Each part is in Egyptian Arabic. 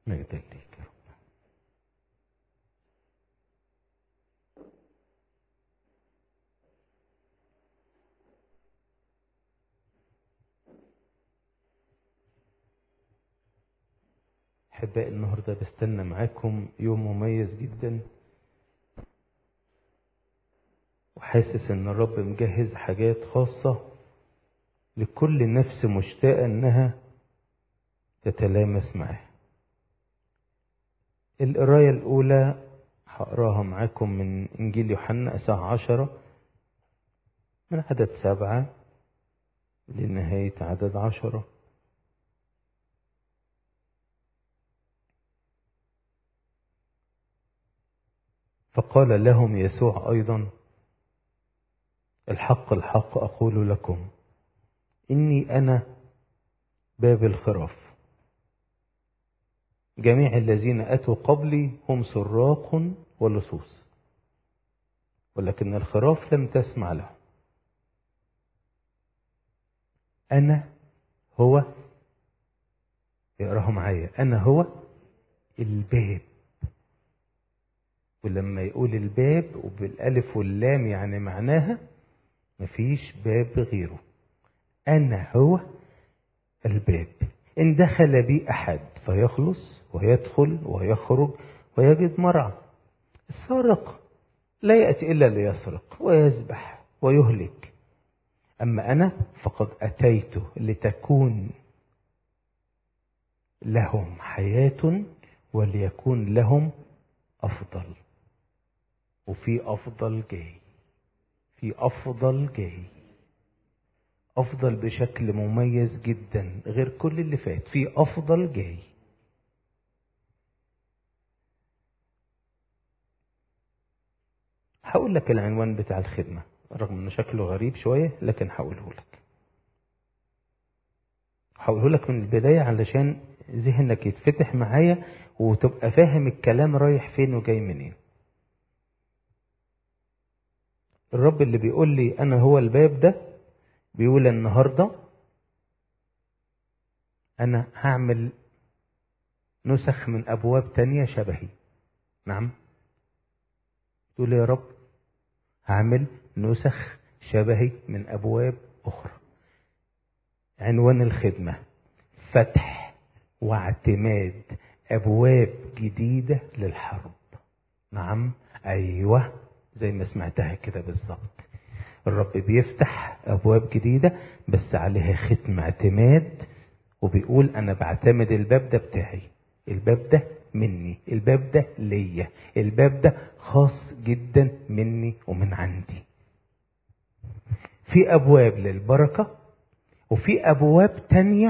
مجدا ليك يا رب أحبائي النهاردة بستنى معاكم يوم مميز جدا وحاسس إن الرب مجهز حاجات خاصة لكل نفس مشتاقة إنها تتلامس معاه القراية الأولى هقراها معاكم من إنجيل يوحنا إصحاح عشرة من عدد سبعة لنهاية عدد عشرة فقال لهم يسوع أيضا الحق الحق أقول لكم إني أنا باب الخراف جميع الذين أتوا قبلي هم سراق ولصوص ولكن الخراف لم تسمع له أنا هو اقراها معايا أنا هو الباب ولما يقول الباب وبالألف واللام يعني معناها مفيش باب غيره أنا هو الباب إن دخل بي أحد فيخلص ويدخل ويخرج ويجد مرعى السارق لا يأتي إلا ليسرق ويذبح ويهلك أما أنا فقد أتيت لتكون لهم حياة وليكون لهم أفضل وفي أفضل جاي في أفضل جاي أفضل بشكل مميز جدا غير كل اللي فات في أفضل جاي هقول لك العنوان بتاع الخدمة رغم انه شكله غريب شوية لكن هقوله لك هقوله لك من البداية علشان ذهنك يتفتح معايا وتبقى فاهم الكلام رايح فين وجاي منين الرب اللي بيقول لي انا هو الباب ده بيقول النهارده انا هعمل نسخ من ابواب تانية شبهي نعم تقول يا رب هعمل نسخ شبهي من ابواب اخرى عنوان الخدمه فتح واعتماد ابواب جديده للحرب نعم ايوه زي ما سمعتها كده بالظبط الرب بيفتح ابواب جديده بس عليها ختم اعتماد وبيقول انا بعتمد الباب ده بتاعي الباب ده مني الباب ده ليا الباب ده خاص جدا مني ومن عندي في ابواب للبركه وفي ابواب تانيه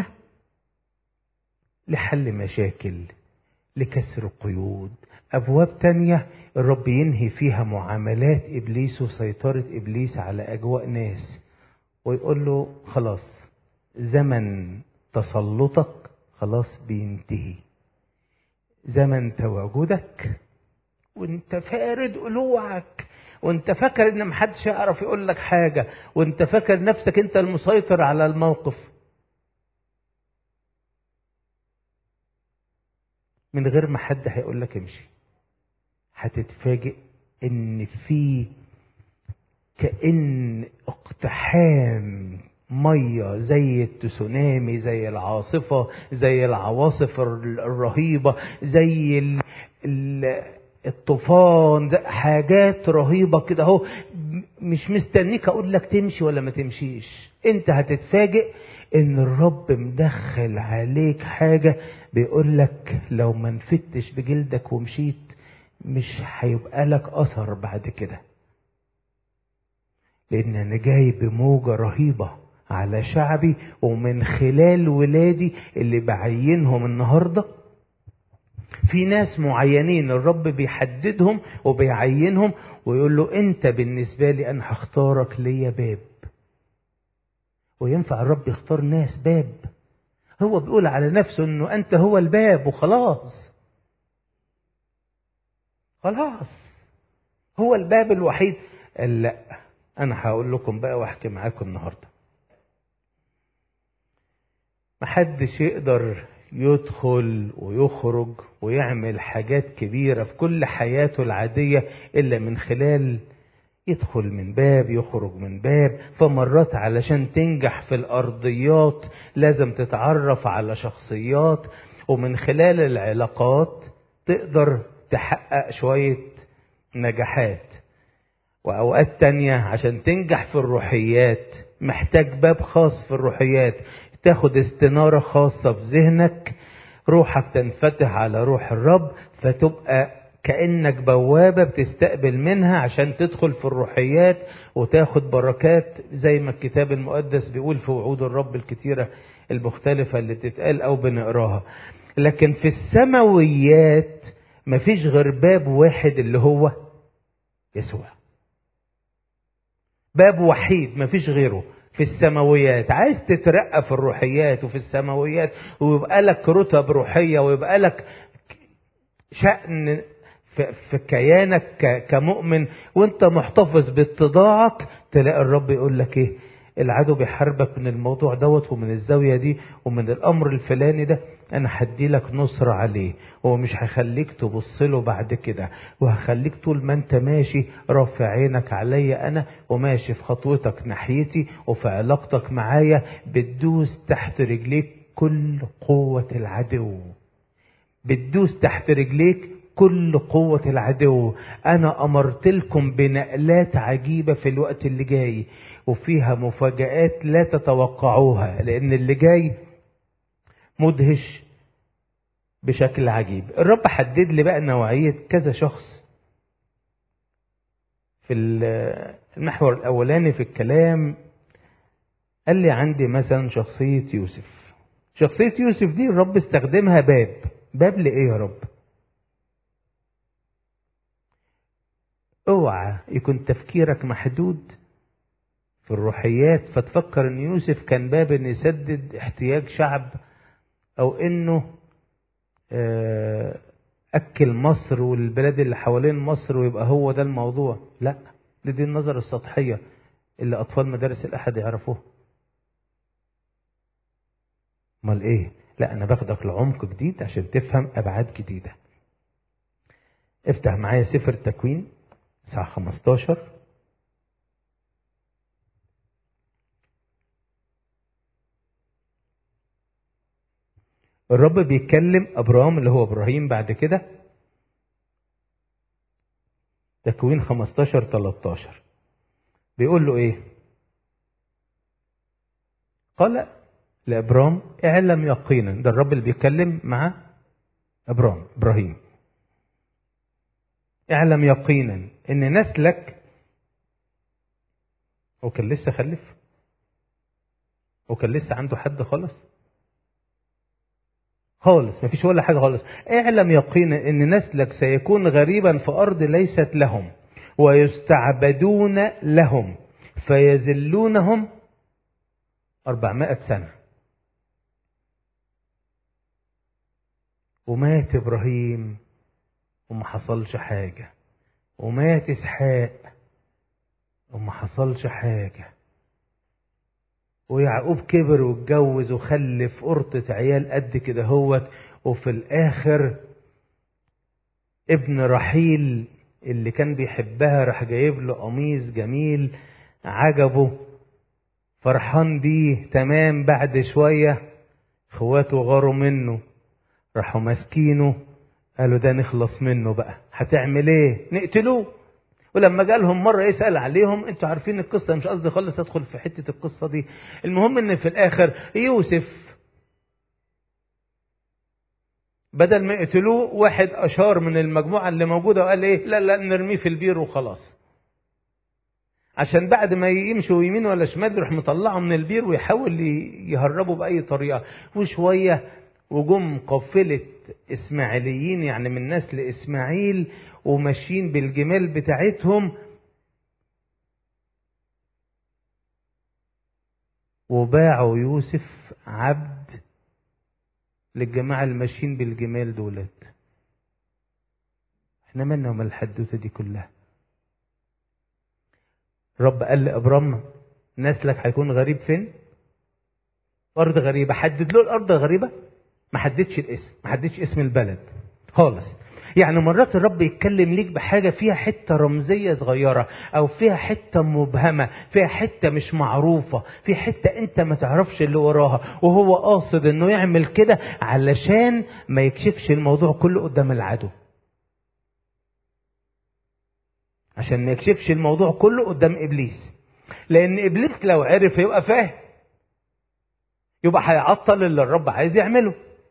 لحل مشاكل لكسر قيود ابواب تانيه الرب ينهي فيها معاملات ابليس وسيطره ابليس على اجواء ناس ويقول له خلاص زمن تسلطك خلاص بينتهي زمن تواجدك وانت فارد قلوعك وانت فاكر ان محدش يعرف يقول لك حاجه وانت فاكر نفسك انت المسيطر على الموقف من غير ما حد هيقول لك امشي هتتفاجئ ان في كأن اقتحام ميه زي التسونامي زي العاصفه زي العواصف الرهيبه زي ال ال الطوفان زي حاجات رهيبه كده اهو مش مستنيك اقول لك تمشي ولا ما تمشيش انت هتتفاجئ ان الرب مدخل عليك حاجه بيقول لك لو ما نفتش بجلدك ومشيت مش هيبقى لك اثر بعد كده لان انا جاي بموجه رهيبه على شعبي ومن خلال ولادي اللي بعينهم النهارده في ناس معينين الرب بيحددهم وبيعينهم ويقول له انت بالنسبه لي انا هختارك ليا باب وينفع الرب يختار ناس باب هو بيقول على نفسه انه انت هو الباب وخلاص خلاص هو الباب الوحيد قال لا انا هقول لكم بقى واحكي معاكم النهارده محدش يقدر يدخل ويخرج ويعمل حاجات كبيرة في كل حياته العادية إلا من خلال يدخل من باب يخرج من باب فمرات علشان تنجح في الأرضيات لازم تتعرف على شخصيات ومن خلال العلاقات تقدر تحقق شوية نجاحات وأوقات تانية عشان تنجح في الروحيات محتاج باب خاص في الروحيات تاخد استنارة خاصة في ذهنك روحك تنفتح على روح الرب فتبقى كأنك بوابة بتستقبل منها عشان تدخل في الروحيات وتاخد بركات زي ما الكتاب المقدس بيقول في وعود الرب الكتيرة المختلفة اللي بتتقال أو بنقراها لكن في السماويات مفيش غير باب واحد اللي هو يسوع باب وحيد مفيش غيره في السماويات عايز تترقى في الروحيات وفي السماويات ويبقى لك رتب روحية ويبقى لك شأن في كيانك كمؤمن وانت محتفظ باتضاعك تلاقي الرب يقول لك ايه العدو بيحاربك من الموضوع دوت ومن الزاوية دي ومن الأمر الفلاني ده أنا هدي لك نصرة عليه ومش هخليك تبص له بعد كده وهخليك طول ما أنت ماشي رافع عينك عليا أنا وماشي في خطوتك ناحيتي وفي علاقتك معايا بتدوس تحت رجليك كل قوة العدو بتدوس تحت رجليك كل قوة العدو أنا أمرت لكم بنقلات عجيبة في الوقت اللي جاي وفيها مفاجآت لا تتوقعوها لأن اللي جاي مدهش بشكل عجيب الرب حدد لي بقى نوعية كذا شخص في المحور الأولاني في الكلام قال لي عندي مثلا شخصية يوسف شخصية يوسف دي الرب استخدمها باب باب لإيه يا رب اوعى يكون تفكيرك محدود في الروحيات فتفكر ان يوسف كان باب ان يسدد احتياج شعب او انه اكل مصر والبلاد اللي حوالين مصر ويبقى هو ده الموضوع لا دي, دي النظر السطحيه اللي اطفال مدارس الاحد يعرفوها امال ايه لا انا باخدك لعمق جديد عشان تفهم ابعاد جديده افتح معايا سفر التكوين الساعه 15 الرب بيتكلم ابرام اللي هو ابراهيم بعد كده تكوين 15 13 بيقول له ايه قال لابرام اعلم يقينا ده الرب اللي بيتكلم مع ابرام ابراهيم اعلم يقينا ان نسلك هو كان لسه خلف هو كان لسه عنده حد خالص خالص مفيش ولا حاجة خالص اعلم يقينا ان نسلك سيكون غريبا في ارض ليست لهم ويستعبدون لهم فيذلونهم أربعمائة سنة ومات إبراهيم وما حصلش حاجة ومات إسحاق وما حصلش حاجة ويعقوب كبر واتجوز وخلف قرطة عيال قد كده هوت وفي الآخر ابن رحيل اللي كان بيحبها راح جايب له قميص جميل عجبه فرحان بيه تمام بعد شوية اخواته غاروا منه راحوا ماسكينه قالوا ده نخلص منه بقى هتعمل ايه نقتلوه ولما جالهم مرة يسأل عليهم انتوا عارفين القصة مش قصدي خالص ادخل في حتة القصة دي المهم ان في الاخر يوسف بدل ما يقتلوه واحد اشار من المجموعة اللي موجودة وقال ايه لا لا نرميه في البير وخلاص عشان بعد ما يمشوا يمين ولا شمال يروح مطلعه من البير ويحاول يهربوا بأي طريقة وشوية وجم قافلة إسماعيليين يعني من نسل إسماعيل وماشيين بالجمال بتاعتهم وباعوا يوسف عبد للجماعة الماشيين بالجمال دولت احنا مالنا ومال الحدوتة دي كلها رب قال لابرام نسلك هيكون غريب فين ارض غريبه حدد له الارض غريبه ما حددش الاسم ما حددش اسم البلد خالص يعني مرات الرب يتكلم ليك بحاجة فيها حتة رمزية صغيرة أو فيها حتة مبهمة فيها حتة مش معروفة في حتة أنت ما تعرفش اللي وراها وهو قاصد أنه يعمل كده علشان ما يكشفش الموضوع كله قدام العدو عشان ما يكشفش الموضوع كله قدام إبليس لأن إبليس لو عرف يبقى فاهم يبقى هيعطل اللي الرب عايز يعمله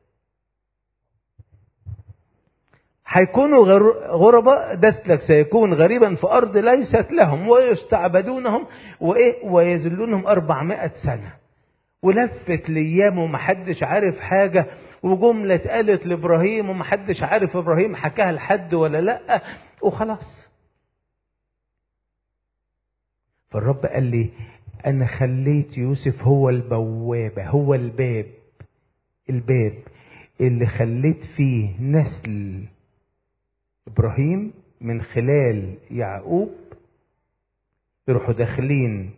هيكونوا غرباء دسلك سيكون غريبا في أرض ليست لهم ويستعبدونهم وإيه ويذلونهم أربعمائة سنة ولفت لأيام ومحدش عارف حاجة وجملة اتقالت لإبراهيم ومحدش عارف إبراهيم حكاها لحد ولا لأ وخلاص فالرب قال لي أنا خليت يوسف هو البوابة هو الباب الباب اللي خليت فيه نسل ابراهيم من خلال يعقوب يروحوا داخلين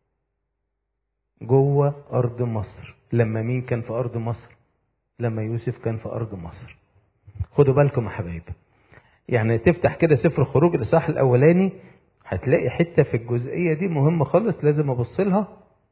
جوه ارض مصر لما مين كان في ارض مصر لما يوسف كان في ارض مصر خدوا بالكم يا حبايب يعني تفتح كده سفر خروج الاصحاح الاولاني هتلاقي حته في الجزئيه دي مهمه خالص لازم ابص لها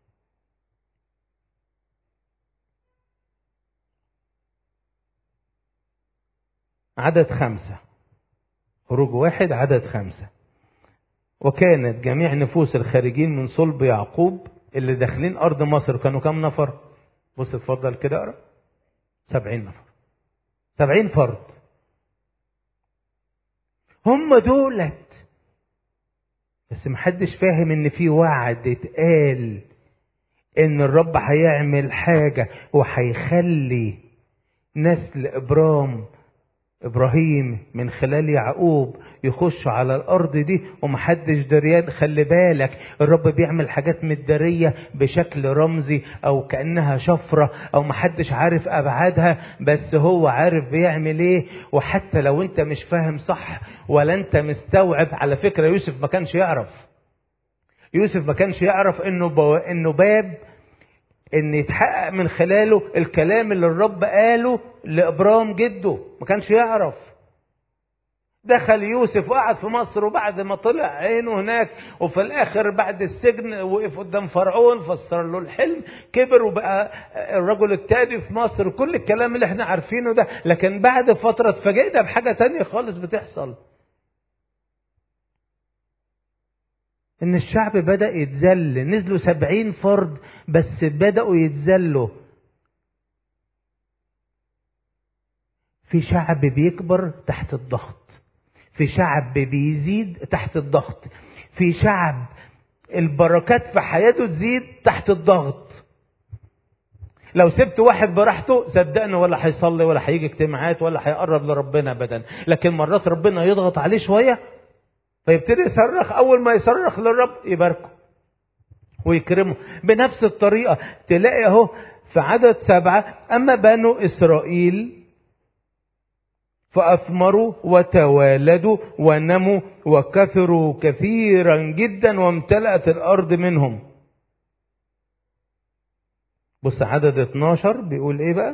عدد خمسه خروج واحد عدد خمسة وكانت جميع نفوس الخارجين من صلب يعقوب اللي داخلين أرض مصر كانوا كم نفر بص اتفضل كده اقرا سبعين نفر سبعين فرد هم دولت بس محدش فاهم ان في وعد اتقال ان الرب هيعمل حاجة وهيخلي نسل ابرام ابراهيم من خلال يعقوب يخش على الارض دي ومحدش دريان خلي بالك الرب بيعمل حاجات متداريه بشكل رمزي او كانها شفره او محدش عارف ابعادها بس هو عارف بيعمل ايه وحتى لو انت مش فاهم صح ولا انت مستوعب على فكره يوسف ما كانش يعرف يوسف ما كانش يعرف انه بو... انه باب ان يتحقق من خلاله الكلام اللي الرب قاله لابرام جده ما كانش يعرف دخل يوسف وقعد في مصر وبعد ما طلع عينه هناك وفي الاخر بعد السجن وقف قدام فرعون فسر له الحلم كبر وبقى الرجل التاني في مصر كل الكلام اللي احنا عارفينه ده لكن بعد فترة اتفاجئنا بحاجة تانية خالص بتحصل ان الشعب بدأ يتذل نزلوا سبعين فرد بس بدأوا يتذلوا في شعب بيكبر تحت الضغط في شعب بيزيد تحت الضغط في شعب البركات في حياته تزيد تحت الضغط لو سبت واحد براحته صدقني ولا هيصلي ولا هيجي اجتماعات ولا هيقرب لربنا ابدا لكن مرات ربنا يضغط عليه شويه فيبتدي يصرخ اول ما يصرخ للرب يباركه ويكرمه بنفس الطريقه تلاقي اهو في عدد سبعه اما بنو اسرائيل فأثمروا وتوالدوا ونموا وكثروا كثيرا جدا وامتلأت الأرض منهم بص عدد 12 بيقول ايه بقى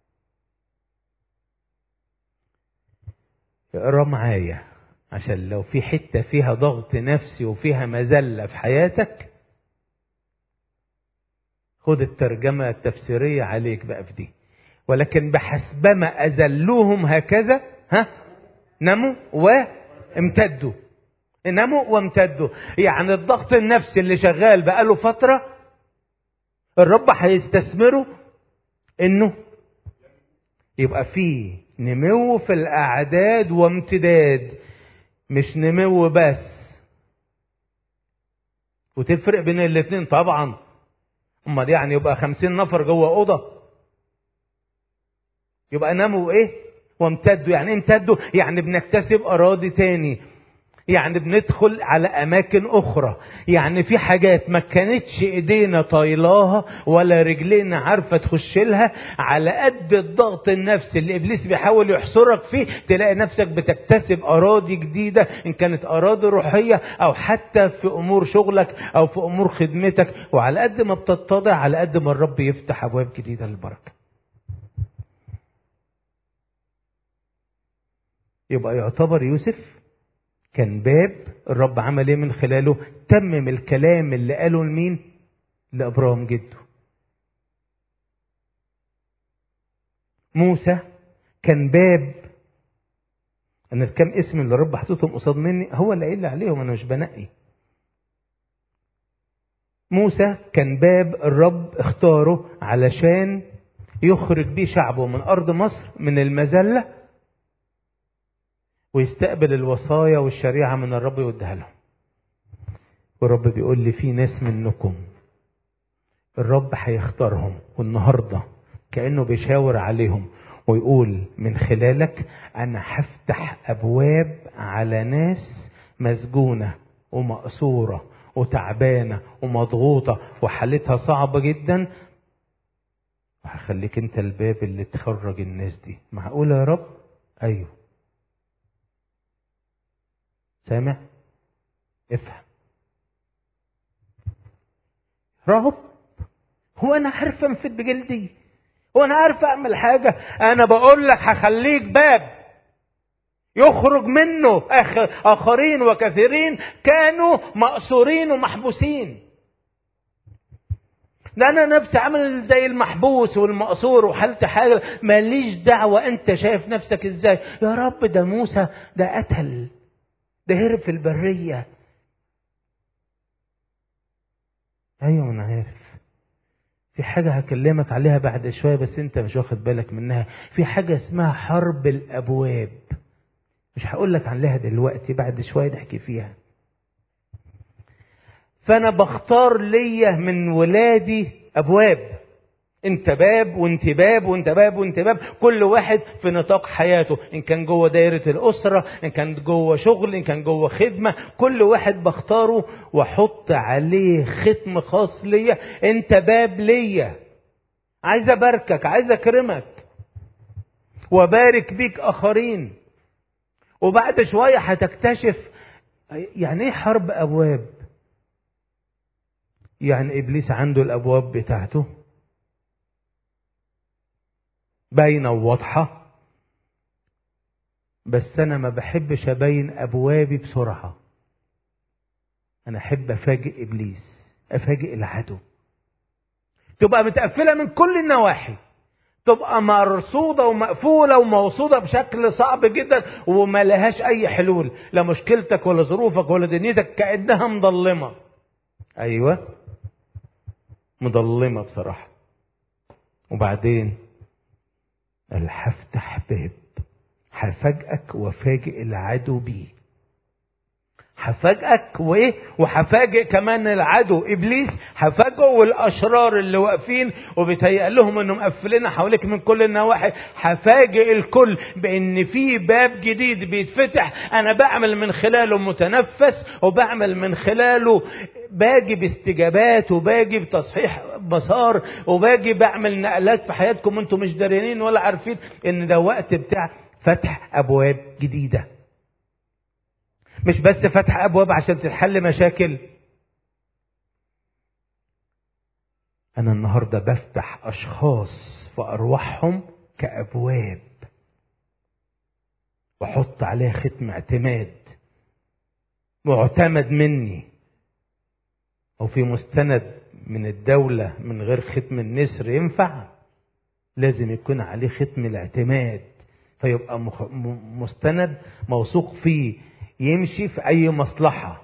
اقرا معايا عشان لو في حتة فيها ضغط نفسي وفيها مذلة في حياتك خد الترجمة التفسيرية عليك بقى في دي ولكن بحسبما أذلوهم هكذا ها نموا وامتدوا نموا وامتدوا يعني الضغط النفسي اللي شغال بقاله فترة الرب هيستثمره انه يبقى فيه نمو في الاعداد وامتداد مش نمو بس وتفرق بين الاتنين طبعا امال يعني يبقى خمسين نفر جوه اوضه يبقى نموا ايه وامتدوا يعني امتدوا يعني بنكتسب اراضي تاني يعني بندخل على اماكن اخرى يعني في حاجات ما كانتش ايدينا طايلاها ولا رجلينا عارفه تخش لها على قد الضغط النفسي اللي ابليس بيحاول يحصرك فيه تلاقي نفسك بتكتسب اراضي جديده ان كانت اراضي روحيه او حتى في امور شغلك او في امور خدمتك وعلى قد ما بتتضع على قد ما الرب يفتح ابواب جديده للبركه يبقى يعتبر يوسف كان باب الرب عمل ايه من خلاله تمم الكلام اللي قاله لمين لابراهيم جده موسى كان باب انا الكام اسم اللي الرب حطيتهم قصاد مني هو اللي قايل لي عليهم انا مش بنقي موسى كان باب الرب اختاره علشان يخرج بيه شعبه من ارض مصر من المذله ويستقبل الوصايا والشريعه من الرب ويديها لهم والرب بيقول لي في ناس منكم الرب هيختارهم والنهارده كانه بيشاور عليهم ويقول من خلالك انا هفتح ابواب على ناس مسجونه ومقصوره وتعبانه ومضغوطه وحالتها صعبه جدا وهخليك انت الباب اللي تخرج الناس دي معقوله يا رب ايوه سامع افهم رب هو انا عارف انفد بجلدي هو انا عارف اعمل حاجه انا بقول لك هخليك باب يخرج منه اخرين وكثيرين كانوا مأسورين ومحبوسين ده انا نفسي عامل زي المحبوس والمقصور وحالتي حاجه ماليش دعوه انت شايف نفسك ازاي يا رب ده موسى ده قتل ده هرب في البريه ايوه انا عارف في حاجة هكلمك عليها بعد شوية بس انت مش واخد بالك منها في حاجة اسمها حرب الابواب مش هقول لك عليها دلوقتي بعد شوية نحكي فيها فانا بختار ليا من ولادي ابواب انت باب وانت باب وانت باب وانت باب كل واحد في نطاق حياته ان كان جوه دايرة الاسرة ان كان جوه شغل ان كان جوه خدمة كل واحد بختاره واحط عليه ختم خاص ليا انت باب ليا عايز اباركك عايز اكرمك وبارك بيك اخرين وبعد شوية هتكتشف يعني ايه حرب ابواب يعني ابليس عنده الابواب بتاعته باينه وواضحه بس انا ما بحبش ابين ابوابي بسرعه انا احب افاجئ ابليس افاجئ العدو تبقى متقفله من كل النواحي تبقى مرصودة ومقفولة وموصودة بشكل صعب جدا وما لهاش أي حلول لا مشكلتك ولا ظروفك ولا دنيتك كأنها مضلمة أيوة مضلمة بصراحة وبعدين قال هفتح باب هفاجئك وفاجئ العدو بيه هفاجئك وايه وهفاجئ كمان العدو ابليس هفاجئه والاشرار اللي واقفين وبيتهيأ لهم انهم مقفلين حواليك من كل النواحي هفاجئ الكل بان في باب جديد بيتفتح انا بعمل من خلاله متنفس وبعمل من خلاله باجي باستجابات وباجي بتصحيح مسار وباجي بعمل نقلات في حياتكم انتم مش دارينين ولا عارفين ان ده وقت بتاع فتح ابواب جديده مش بس فتح ابواب عشان تتحل مشاكل انا النهارده بفتح اشخاص في ارواحهم كابواب واحط عليها ختم اعتماد معتمد مني او في مستند من الدولة من غير ختم النسر ينفع لازم يكون عليه ختم الاعتماد فيبقى مستند موثوق فيه يمشي في اي مصلحة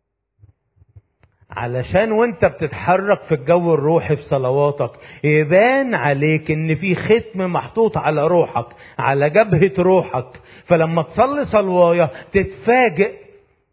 علشان وانت بتتحرك في الجو الروحي في صلواتك يبان عليك ان في ختم محطوط على روحك على جبهة روحك فلما تصلي صلواية تتفاجئ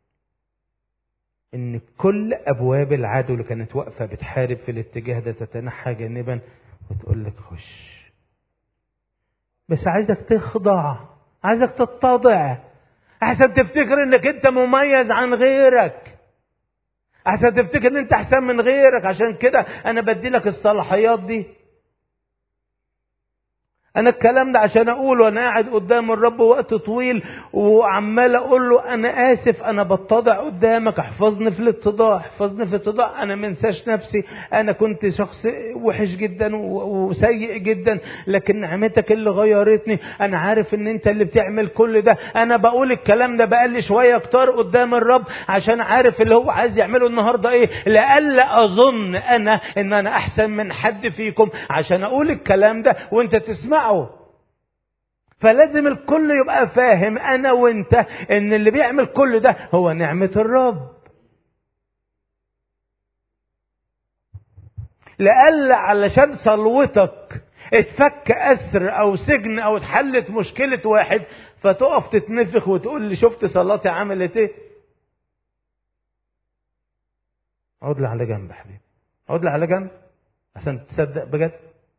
ان كل ابواب العدو اللي كانت واقفة بتحارب في الاتجاه ده تتنحى جانبا وتقول لك خش بس عايزك تخضع عايزك تتضع احسن تفتكر انك انت مميز عن غيرك احسن تفتكر ان انت احسن من غيرك عشان كده انا بدي لك الصلاحيات دي انا الكلام ده عشان اقول وانا قاعد قدام الرب وقت طويل وعمال اقول له انا اسف انا بتضع قدامك احفظني في الاتضاع احفظني في الاتضاع انا منساش نفسي انا كنت شخص وحش جدا وسيء جدا لكن نعمتك اللي غيرتني انا عارف ان انت اللي بتعمل كل ده انا بقول الكلام ده بقالي شويه كتار قدام الرب عشان عارف اللي هو عايز يعمله النهارده ايه لألا اظن انا ان انا احسن من حد فيكم عشان اقول الكلام ده وانت تسمعه فلازم الكل يبقى فاهم انا وانت ان اللي بيعمل كل ده هو نعمة الرب لألا علشان صلوتك اتفك أسر أو سجن أو اتحلت مشكلة واحد فتقف تتنفخ وتقول لي شفت صلاتي عملت ايه اقعد لي على جنب حبيبي اقعد لي على جنب عشان تصدق بجد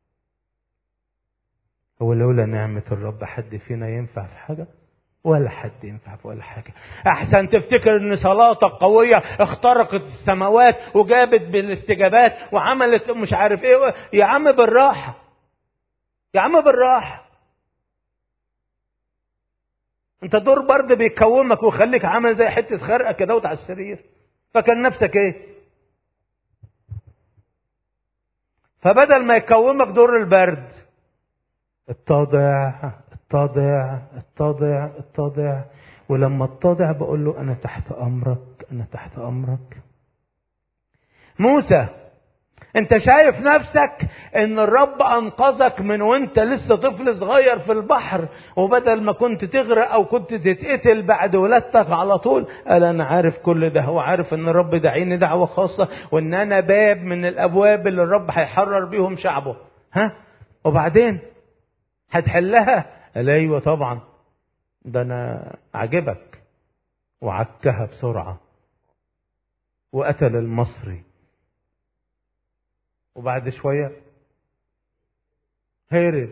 هو لولا نعمة الرب حد فينا ينفع في حاجة ولا حد ينفع في ولا حاجة أحسن تفتكر إن صلاتك قوية اخترقت السماوات وجابت بالاستجابات وعملت مش عارف إيه يا عم بالراحة يا عم بالراحة أنت دور برد بيكومك ويخليك عامل زي حتة خرقة كده على السرير فكان نفسك إيه؟ فبدل ما يكومك دور البرد اتضع اتضع اتضع اتضع ولما اتضع بقول له انا تحت امرك انا تحت امرك موسى انت شايف نفسك ان الرب انقذك من وانت لسه طفل صغير في البحر وبدل ما كنت تغرق او كنت تتقتل بعد ولادتك على طول قال انا عارف كل ده هو عارف ان الرب دعيني دعوه خاصه وان انا باب من الابواب اللي الرب هيحرر بيهم شعبه ها وبعدين هتحلها قال ايوه طبعا ده انا عجبك وعكها بسرعه وقتل المصري وبعد شويه هرب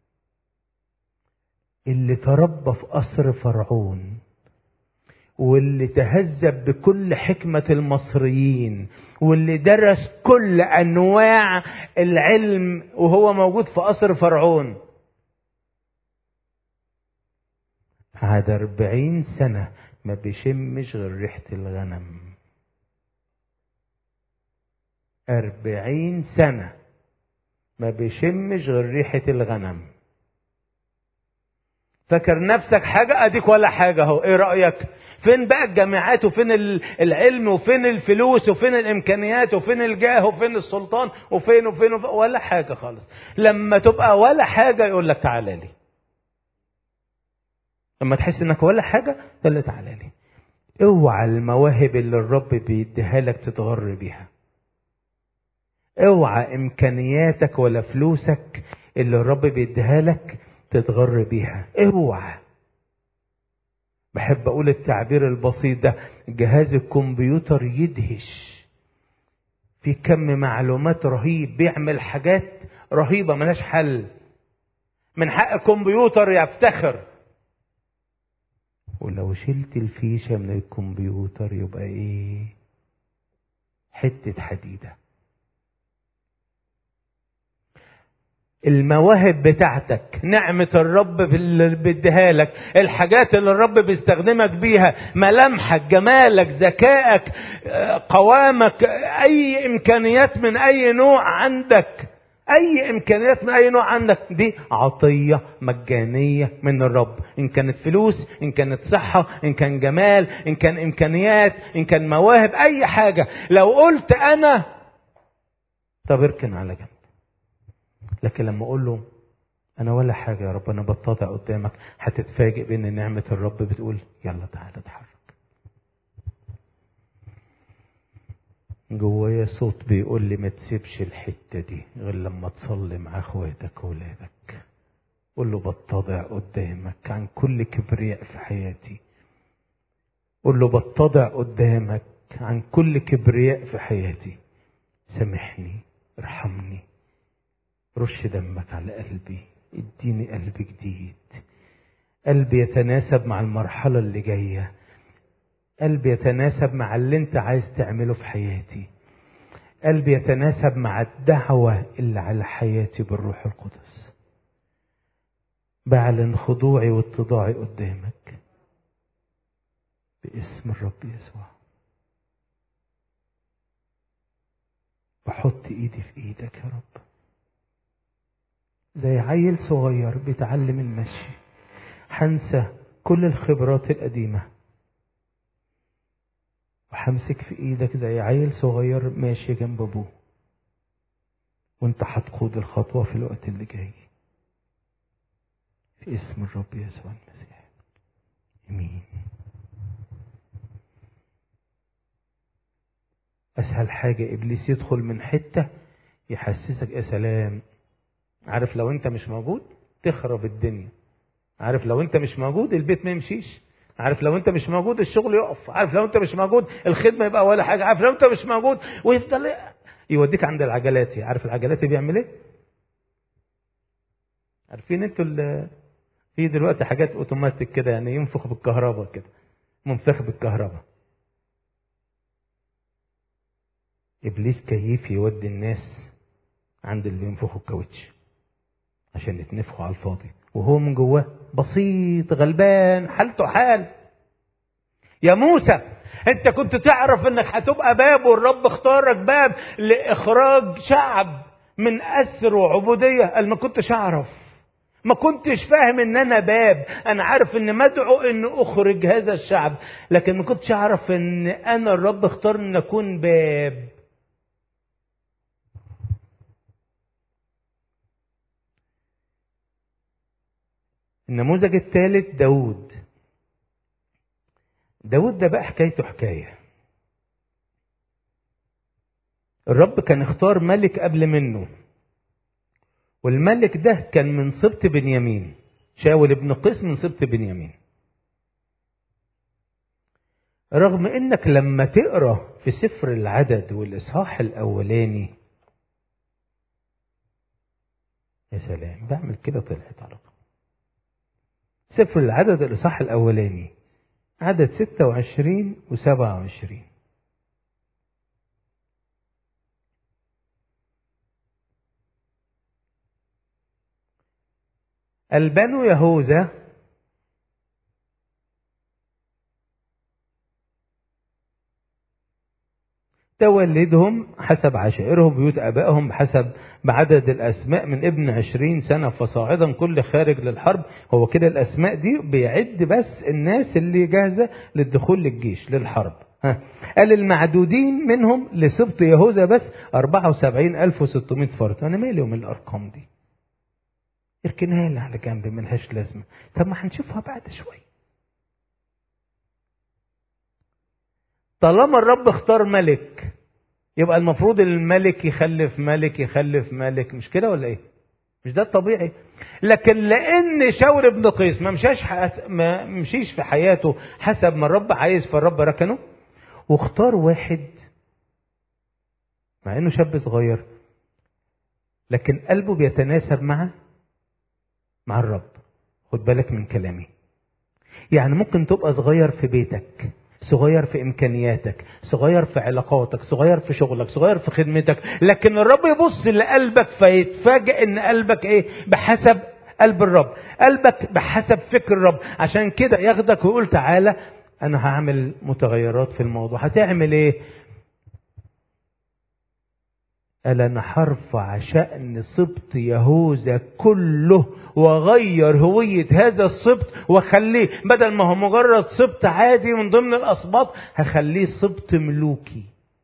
اللي تربى في قصر فرعون واللي تهذب بكل حكمة المصريين واللي درس كل أنواع العلم وهو موجود في قصر فرعون قعد أربعين سنة ما بيشمش غير ريحة الغنم أربعين سنة ما بيشمش غير ريحة الغنم فاكر نفسك حاجة أديك ولا حاجة أهو إيه رأيك فين بقى الجامعات وفين العلم وفين الفلوس وفين الإمكانيات وفين الجاه وفين السلطان وفين وفين, وفين ولا حاجة خالص لما تبقى ولا حاجة يقول لك تعالى لي لما تحس انك ولا حاجة تقول لي تعالى لي اوعى المواهب اللي الرب بيديها لك تتغر بيها اوعى امكانياتك ولا فلوسك اللي الرب بيديها لك تتغر بيها اوعى بحب اقول التعبير البسيط ده جهاز الكمبيوتر يدهش في كم معلومات رهيب بيعمل حاجات رهيبه ملهاش حل من حق الكمبيوتر يفتخر ولو شلت الفيشه من الكمبيوتر يبقى ايه حته حديده المواهب بتاعتك نعمة الرب اللي بيديها لك الحاجات اللي الرب بيستخدمك بيها ملامحك جمالك ذكائك قوامك اي امكانيات من اي نوع عندك اي امكانيات من اي نوع عندك دي عطية مجانية من الرب ان كانت فلوس ان كانت صحة ان كان جمال ان كان امكانيات ان كان مواهب اي حاجة لو قلت انا طب اركن على جنب لكن لما اقول له انا ولا حاجه يا رب انا بتضع قدامك هتتفاجئ بان نعمه الرب بتقول يلا تعالى اتحرك جوايا صوت بيقول لي ما تسيبش الحته دي غير لما تصلي مع اخواتك واولادك قول له بتضع قدامك عن كل كبرياء في حياتي قول له بتضع قدامك عن كل كبرياء في حياتي سامحني ارحمني رش دمك على قلبي اديني قلب جديد قلب يتناسب مع المرحلة اللي جاية قلب يتناسب مع اللي انت عايز تعمله في حياتي قلب يتناسب مع الدعوة اللي على حياتي بالروح القدس بعلن خضوعي واتضاعي قدامك باسم الرب يسوع بحط ايدي في ايدك يا رب زي عيل صغير بيتعلم المشي هنسى كل الخبرات القديمة وهمسك في ايدك زي عيل صغير ماشي جنب ابوه وانت هتقود الخطوة في الوقت اللي جاي في اسم الرب يسوع المسيح امين اسهل حاجة ابليس يدخل من حتة يحسسك يا سلام عارف لو انت مش موجود تخرب الدنيا عارف لو انت مش موجود البيت ما يمشيش عارف لو انت مش موجود الشغل يقف عارف لو انت مش موجود الخدمه يبقى ولا حاجه عارف لو انت مش موجود ويفضل يوديك عند العجلاتي عارف العجلاتي بيعمل ايه عارفين انتوا في دلوقتي حاجات اوتوماتيك كده يعني ينفخ بالكهرباء كده منفخ بالكهرباء ابليس كيف يودي الناس عند اللي بينفخوا الكاوتش عشان يتنفخوا على الفاضي وهو من جواه بسيط غلبان حالته حال يا موسى انت كنت تعرف انك هتبقى باب والرب اختارك باب لاخراج شعب من اسر وعبوديه قال ما كنتش اعرف ما كنتش فاهم ان انا باب انا عارف ان مدعو ان اخرج هذا الشعب لكن ما كنتش اعرف ان انا الرب اختارني ان اكون باب النموذج الثالث داود داود ده بقى حكايته حكاية الرب كان اختار ملك قبل منه والملك ده كان من سبط بنيامين شاول ابن قيس من سبط بنيامين رغم انك لما تقرا في سفر العدد والاصحاح الاولاني يا سلام بعمل كده طلعت على طول سفر العدد الإصحاح الأولاني عدد 26 و 27 البنو يهوذا تولدهم حسب عشائرهم بيوت أبائهم بحسب بعدد الأسماء من ابن عشرين سنة فصاعدا كل خارج للحرب هو كده الأسماء دي بيعد بس الناس اللي جاهزة للدخول للجيش للحرب ها. قال المعدودين منهم لسبط يهوذا بس 74600 فرد أنا مالي من الأرقام دي اركنها لي على جنب ملهاش لازمة طب ما هنشوفها بعد شوية طالما الرب اختار ملك يبقى المفروض الملك يخلف ملك يخلف ملك مش كده ولا ايه مش ده الطبيعي لكن لان شاور ابن قيس ما مشاش حس... ما مشيش في حياته حسب ما الرب عايز فالرب ركنه واختار واحد مع انه شاب صغير لكن قلبه بيتناسب مع مع الرب خد بالك من كلامي يعني ممكن تبقى صغير في بيتك صغير في امكانياتك صغير في علاقاتك صغير في شغلك صغير في خدمتك لكن الرب يبص لقلبك فيتفاجئ ان قلبك ايه بحسب قلب الرب قلبك بحسب فكر الرب عشان كده ياخدك ويقول تعالى انا هعمل متغيرات في الموضوع هتعمل ايه قال انا هرفع شأن سبط يهوذا كله واغير هوية هذا السبط واخليه بدل ما هو مجرد سبط عادي من ضمن الاسباط هخليه سبط ملوكي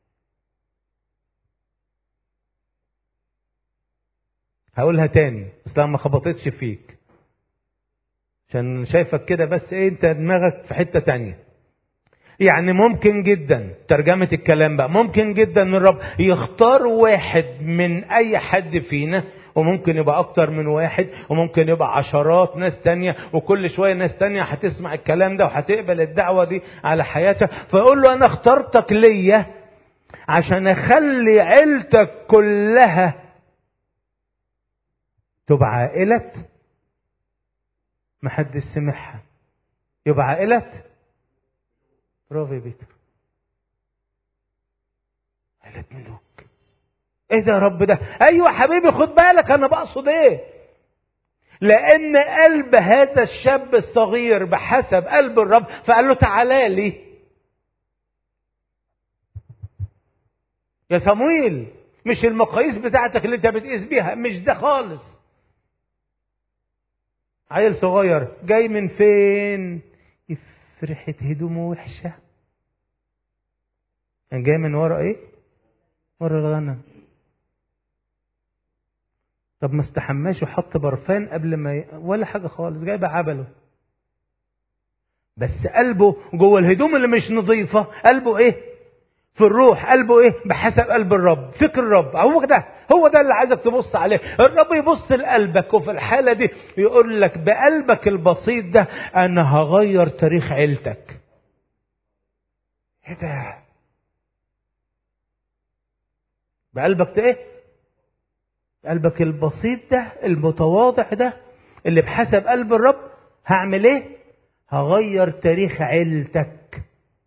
هقولها تاني اصلا ما خبطتش فيك عشان شايفك كده بس ايه انت دماغك في حتة تانية يعني ممكن جدا ترجمة الكلام بقى ممكن جدا ان الرب يختار واحد من اي حد فينا وممكن يبقى اكتر من واحد وممكن يبقى عشرات ناس تانية وكل شوية ناس تانية هتسمع الكلام ده وهتقبل الدعوة دي على حياتها فيقول له انا اخترتك ليا عشان اخلي عيلتك كلها تبقى عائلة محدش سمعها يبقى عائلة برافو يا بيتر عائلة ملوك ايه ده يا رب ده ايوه حبيبي خد بالك انا بقصد ايه لان قلب هذا الشاب الصغير بحسب قلب الرب فقال له تعالى لي يا صمويل مش المقاييس بتاعتك اللي انت بتقيس بيها مش ده خالص عيل صغير جاي من فين فرحة هدومه وحشة كان جاي من ورا ايه ورا الغنم طب ما استحماش وحط برفان قبل ما ي... ولا حاجة خالص جايب عبله بس قلبه جوه الهدوم اللي مش نظيفة قلبه ايه في الروح قلبه ايه بحسب قلب الرب فكر الرب هو ده هو ده اللي عايزك تبص عليه الرب يبص لقلبك وفي الحالة دي يقول لك بقلبك البسيط ده انا هغير تاريخ عيلتك ايه ده بقلبك ده ايه قلبك البسيط ده المتواضع ده اللي بحسب قلب الرب هعمل ايه هغير تاريخ عيلتك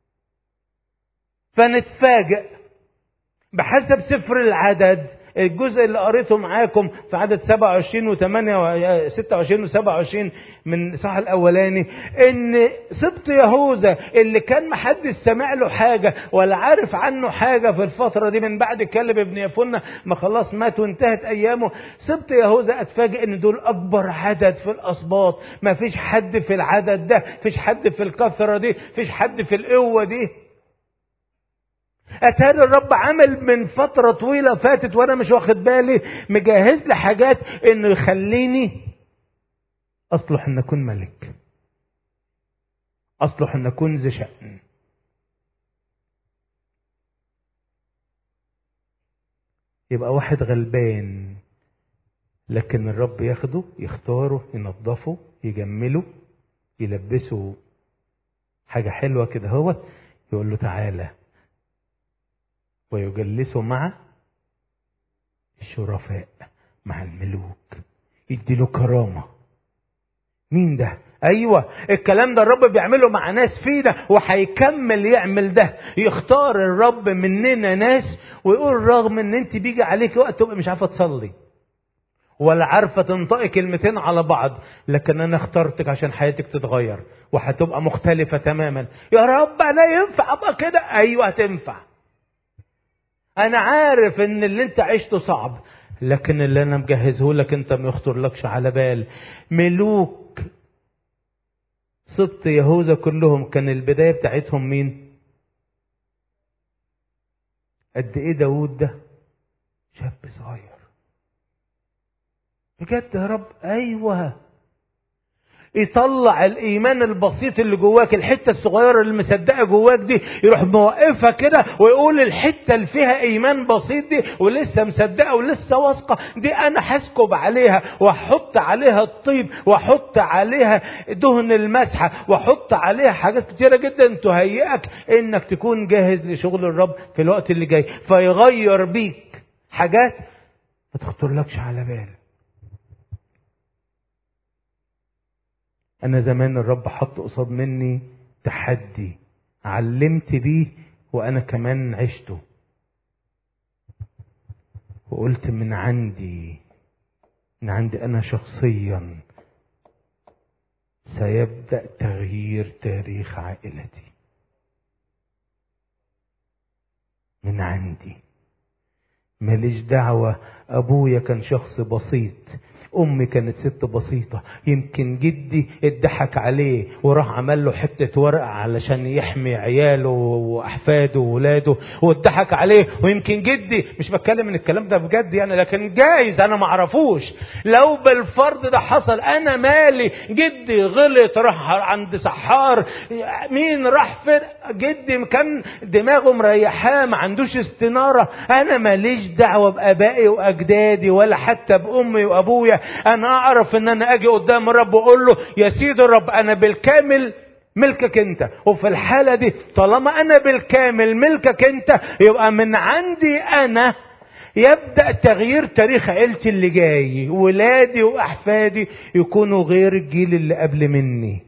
فنتفاجئ بحسب سفر العدد الجزء اللي قريته معاكم في عدد 27 و8 26 و27 من صح الاولاني ان سبط يهوذا اللي كان محدش سامع له حاجه ولا عارف عنه حاجه في الفتره دي من بعد كلب ابن يفنة ما خلاص مات وانتهت ايامه سبط يهوذا اتفاجئ ان دول اكبر عدد في الاسباط ما فيش حد في العدد ده فيش حد في الكثره دي فيش حد في القوه دي اتاري الرب عمل من فترة طويلة فاتت وانا مش واخد بالي مجهز لي حاجات انه يخليني اصلح ان اكون ملك اصلح ان اكون ذي شأن يبقى واحد غلبان لكن الرب ياخده يختاره ينظفه يجمله يلبسه حاجة حلوة كده هو يقول له تعالى ويجلسه مع الشرفاء مع الملوك يدي له كرامة مين ده ايوه الكلام ده الرب بيعمله مع ناس فينا وهيكمل يعمل ده يختار الرب مننا ناس ويقول رغم ان انت بيجي عليك وقت تبقى مش عارفه تصلي ولا عارفه تنطقي كلمتين على بعض لكن انا اخترتك عشان حياتك تتغير وهتبقى مختلفه تماما يا رب انا ينفع ابقى كده ايوه هتنفع انا عارف ان اللي انت عشته صعب لكن اللي انا مجهزه لك انت ما يخطر لكش على بال ملوك سبط يهوذا كلهم كان البدايه بتاعتهم مين قد ايه داوود ده شاب صغير بجد يا رب ايوه يطلع الايمان البسيط اللي جواك الحته الصغيره اللي مصدقه جواك دي يروح موقفها كده ويقول الحته اللي فيها ايمان بسيط دي ولسه مصدقه ولسه واثقه دي انا هسكب عليها واحط عليها الطيب واحط عليها دهن المسحه واحط عليها حاجات كتيره جدا تهيئك انك تكون جاهز لشغل الرب في الوقت اللي جاي فيغير بيك حاجات ما تخطرلكش على بال أنا زمان الرب حط قصاد مني تحدي علمت بيه وأنا كمان عشته وقلت من عندي من عندي أنا شخصيا سيبدأ تغيير تاريخ عائلتي من عندي ماليش دعوة أبويا كان شخص بسيط امي كانت ست بسيطة يمكن جدي اتضحك عليه وراح عمل له حتة ورقة علشان يحمي عياله واحفاده وولاده واتضحك عليه ويمكن جدي مش بتكلم ان الكلام ده بجد يعني لكن جايز انا معرفوش لو بالفرض ده حصل انا مالي جدي غلط راح عند سحار مين راح فين جدي كان دماغه مريحاه ما عندوش استنارة انا ماليش دعوة بابائي واجدادي ولا حتى بامي وابويا انا اعرف ان انا اجي قدام الرب واقول له يا سيدي الرب انا بالكامل ملكك انت وفي الحالة دي طالما انا بالكامل ملكك انت يبقى من عندي انا يبدأ تغيير تاريخ عيلتي اللي جاي ولادي واحفادي يكونوا غير الجيل اللي قبل مني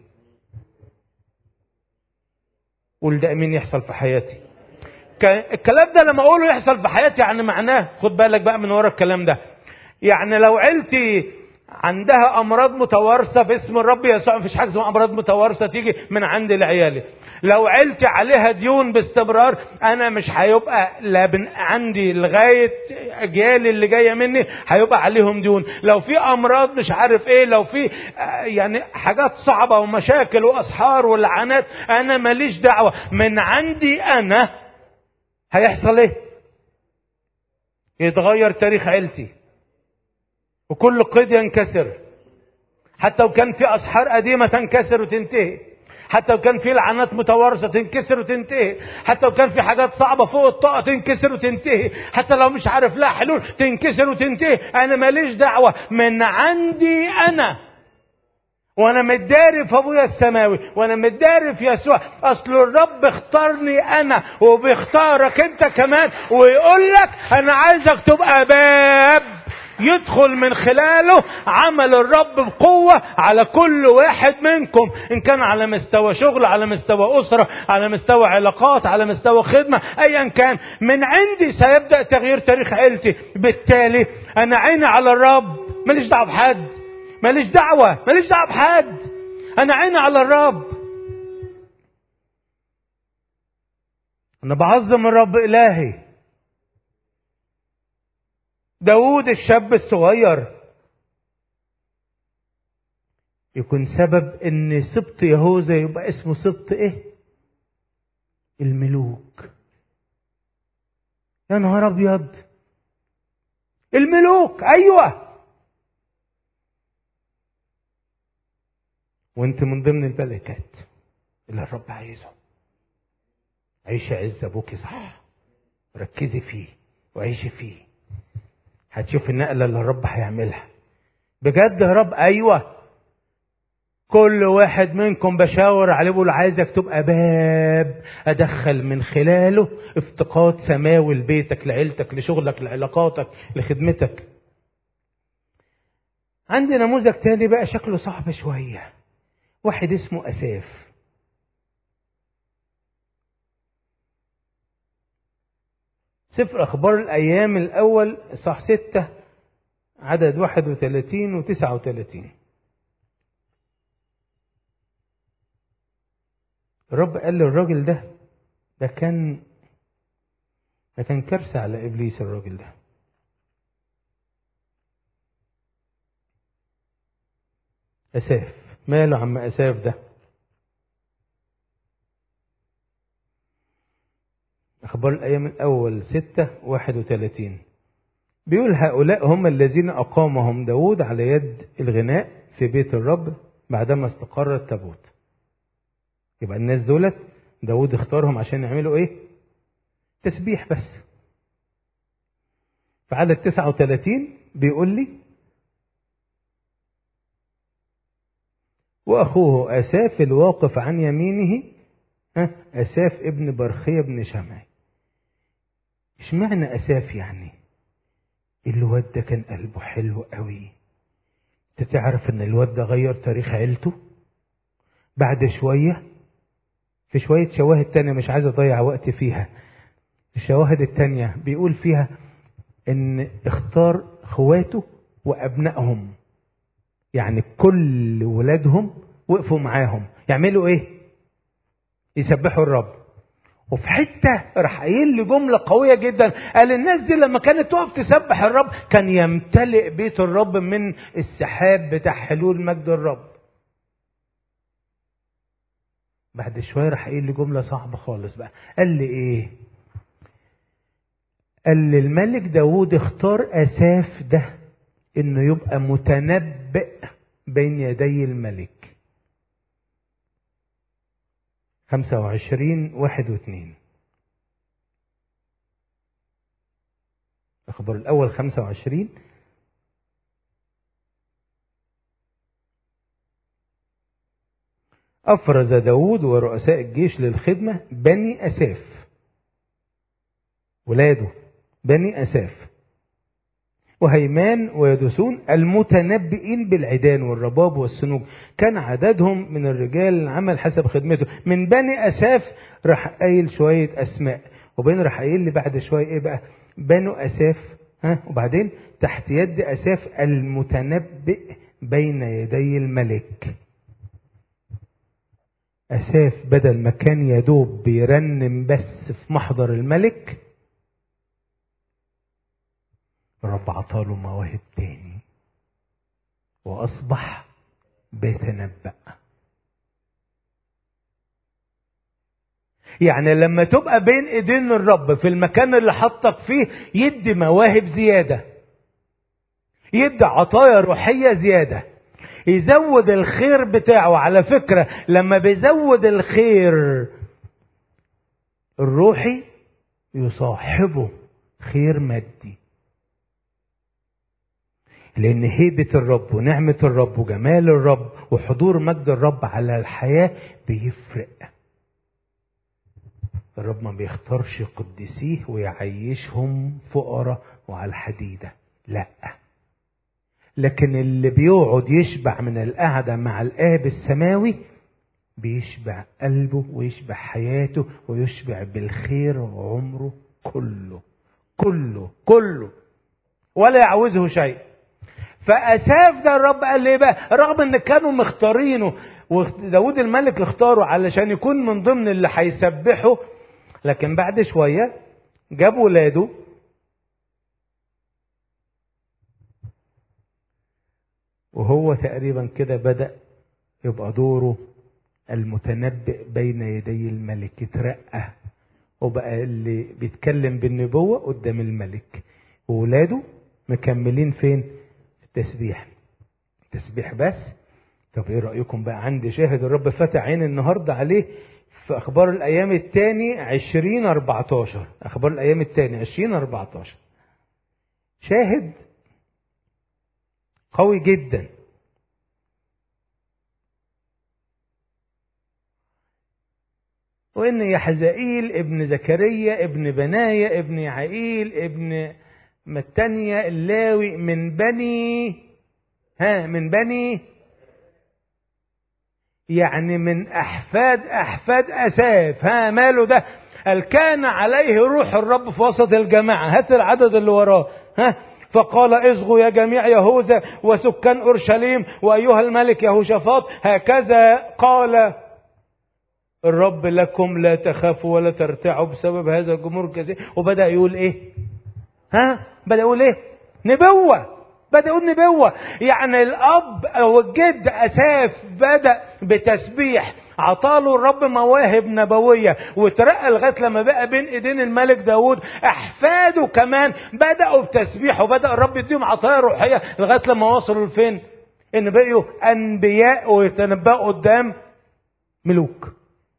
قول ده مين يحصل في حياتي الكلام ده لما اقوله يحصل في حياتي يعني معناه خد بالك بقى من ورا الكلام ده يعني لو عيلتي عندها امراض متوارثه باسم الرب يسوع مفيش حاجه اسمها امراض متوارثه تيجي من عند لعيالي لو عيلتي عليها ديون باستمرار انا مش هيبقى لا بن عندي لغايه اجيالي اللي جايه مني هيبقى عليهم ديون لو في امراض مش عارف ايه لو في آه، يعني حاجات صعبه ومشاكل واسحار ولعنات انا ماليش دعوه من عندي انا هيحصل ايه يتغير تاريخ عيلتي وكل قيد ينكسر حتى لو كان في اسحار قديمه تنكسر وتنتهي حتى لو كان في لعنات متوارثه تنكسر وتنتهي حتى لو كان في حاجات صعبه فوق الطاقه تنكسر وتنتهي حتى لو مش عارف لها حلول تنكسر وتنتهي انا ماليش دعوه من عندي انا وانا متداري في ابويا السماوي وانا متداري في يسوع اصل الرب اختارني انا وبيختارك انت كمان ويقول لك انا عايزك تبقى باب يدخل من خلاله عمل الرب بقوة على كل واحد منكم إن كان على مستوى شغل على مستوى أسرة على مستوى علاقات على مستوى خدمة أيا كان من عندي سيبدأ تغيير تاريخ عيلتي بالتالي أنا عيني على الرب ماليش دعوة بحد ماليش دعوة ماليش دعوة بحد أنا عيني على الرب أنا بعظم الرب إلهي داود الشاب الصغير يكون سبب ان سبط يهوذا يبقى اسمه سبط ايه الملوك يا نهار ابيض الملوك ايوه وانت من ضمن الملكات اللي الرب عايزه عيشي عز ابوكي صح ركزي فيه وعيشي فيه هتشوف النقله اللي الرب هيعملها بجد يا رب ايوه كل واحد منكم بشاور عليه بقول عايزك تبقى باب ادخل من خلاله افتقاد سماوي لبيتك لعيلتك لشغلك لعلاقاتك لخدمتك عندي نموذج تاني بقى شكله صعب شويه واحد اسمه اساف سفر أخبار الأيام الأول صح ستة عدد واحد وثلاثين وتسعة وثلاثين الرب قال للراجل ده ده كان ده كان كارثة على إبليس الراجل ده أساف ماله عم أساف ده أخبار الأيام الأول ستة واحد وثلاثين بيقول هؤلاء هم الذين أقامهم داود على يد الغناء في بيت الرب بعدما استقر التابوت يبقى الناس دولت داود اختارهم عشان يعملوا ايه تسبيح بس في عدد 39 بيقول لي وأخوه أساف الواقف عن يمينه أساف ابن برخية بن شمعي اشمعنى أساف يعني الواد ده كان قلبه حلو قوي انت تعرف ان الواد ده غير تاريخ عيلته بعد شوية في شوية شواهد تانية مش عايز اضيع وقت فيها الشواهد التانية بيقول فيها ان اختار اخواته وابنائهم يعني كل ولادهم وقفوا معاهم يعملوا ايه يسبحوا الرب وفي حتة راح قايل لي جملة قوية جدا قال الناس دي لما كانت تقف تسبح الرب كان يمتلئ بيت الرب من السحاب بتاع حلول مجد الرب بعد شوية راح قايل لي جملة صعبة خالص بقى قال لي ايه قال لي الملك داود اختار أساف ده انه يبقى متنبئ بين يدي الملك خمسة وعشرين واحد واثنين الخبر الأول خمسة وعشرين أفرز داود ورؤساء الجيش للخدمة بني أساف ولاده بني أساف وهيمان ويدوسون المتنبئين بالعيدان والرباب والسنوج كان عددهم من الرجال العمل حسب خدمته من بني أساف راح قايل شوية أسماء وبين راح قايل لي بعد شوية إيه بقى بنو أساف ها وبعدين تحت يد أساف المتنبئ بين يدي الملك أساف بدل ما كان يدوب بيرنم بس في محضر الملك رب عطاله مواهب تاني وأصبح بيتنبأ يعني لما تبقى بين ايدين الرب في المكان اللي حطك فيه يدي مواهب زياده يدي عطايا روحيه زياده يزود الخير بتاعه على فكره لما بيزود الخير الروحي يصاحبه خير مادي لان هيبه الرب ونعمه الرب وجمال الرب وحضور مجد الرب على الحياه بيفرق الرب ما بيختارش قديسيه ويعيشهم فقراء وعلى الحديدة لا لكن اللي بيقعد يشبع من القعدة مع الآب السماوي بيشبع قلبه ويشبع حياته ويشبع بالخير عمره كله كله كله ولا يعوزه شيء فأساف ده الرب قال ليه بقى رغم ان كانوا مختارينه وداود الملك اختاره علشان يكون من ضمن اللي هيسبحوا لكن بعد شوية جاب ولاده وهو تقريبا كده بدأ يبقى دوره المتنبئ بين يدي الملك اترقى وبقى اللي بيتكلم بالنبوة قدام الملك وولاده مكملين فين في التسبيح تسبيح بس طب ايه رأيكم بقى عندي شاهد الرب فتح عين النهاردة عليه في اخبار الايام الثاني عشرين اربعتاشر اخبار الايام الثاني عشرين اربعتاشر شاهد قوي جدا وان يحزائيل ابن زكريا ابن بنايا ابن يعقيل ابن متانيا اللاوي من بني ها من بني يعني من احفاد احفاد اساف ها ماله ده قال كان عليه روح الرب في وسط الجماعه هات العدد اللي وراه ها فقال اصغوا يا جميع يهوذا وسكان اورشليم وايها الملك يهوشافاط هكذا قال الرب لكم لا تخافوا ولا ترتعوا بسبب هذا الجمهور الكثير وبدا يقول ايه ها بدا يقول ايه نبوه بدأ يقول نبوة يعني الأب أو الجد أساف بدأ بتسبيح عطاله الرب مواهب نبوية وترقى لغاية لما بقى بين ايدين الملك داود احفاده كمان بدأوا بتسبيح وبدأ الرب يديهم عطايا روحية لغاية لما وصلوا لفين ان بقوا انبياء ويتنبأوا قدام ملوك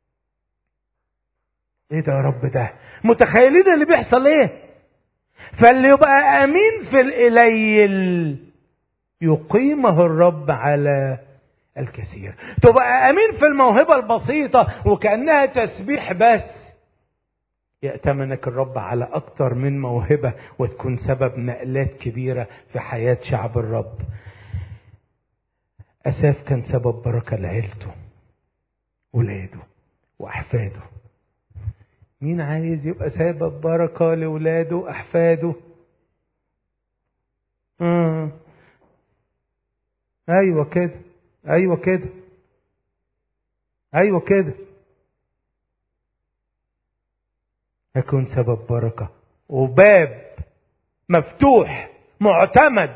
ايه ده يا رب ده متخيلين اللي بيحصل ايه فاللي يبقى امين في القليل يقيمه الرب على الكثير تبقى امين في الموهبه البسيطه وكانها تسبيح بس يأتمنك الرب على أكتر من موهبة وتكون سبب نقلات كبيرة في حياة شعب الرب أساف كان سبب بركة لعيلته ولاده وأحفاده مين عايز يبقى سبب بركة لولاده وأحفاده آه. أيوة كده أيوة كده أيوة كده يكون سبب بركة وباب مفتوح معتمد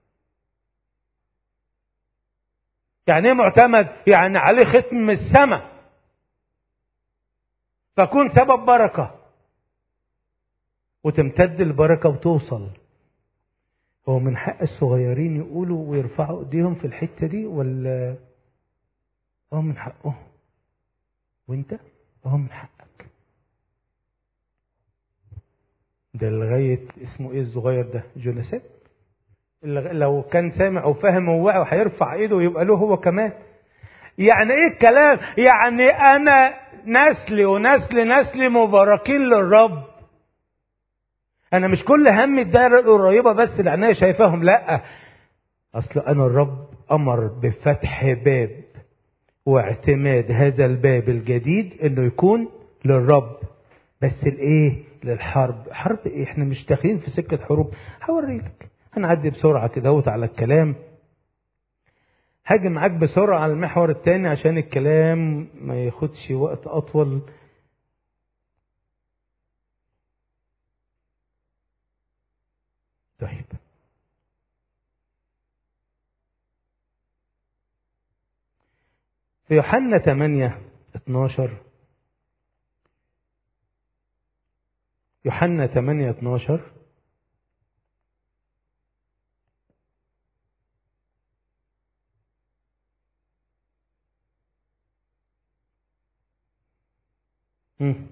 يعني ايه معتمد يعني عليه ختم السماء فكون سبب بركة وتمتد البركة وتوصل هو من حق الصغيرين يقولوا ويرفعوا ايديهم في الحتة دي ولا اه من حقهم وانت اه من حقك ده لغاية اسمه ايه الصغير ده جوناثان لو كان سامع وفاهم ووعي هيرفع ايده ويبقى له هو كمان يعني ايه الكلام يعني انا نسلي ونسل نسلي مباركين للرب انا مش كل هم الدائره القريبه بس اللي عينيا شايفاهم لا اصل انا الرب امر بفتح باب واعتماد هذا الباب الجديد انه يكون للرب بس الايه للحرب حرب ايه احنا مش داخلين في سكة حروب هوريلك هنعدي بسرعة كده اهوت على الكلام هاجي معاك بسرعة على المحور التاني عشان الكلام ما ياخدش وقت أطول طيب في يوحنا 8 12 يوحنا 8 12 مم.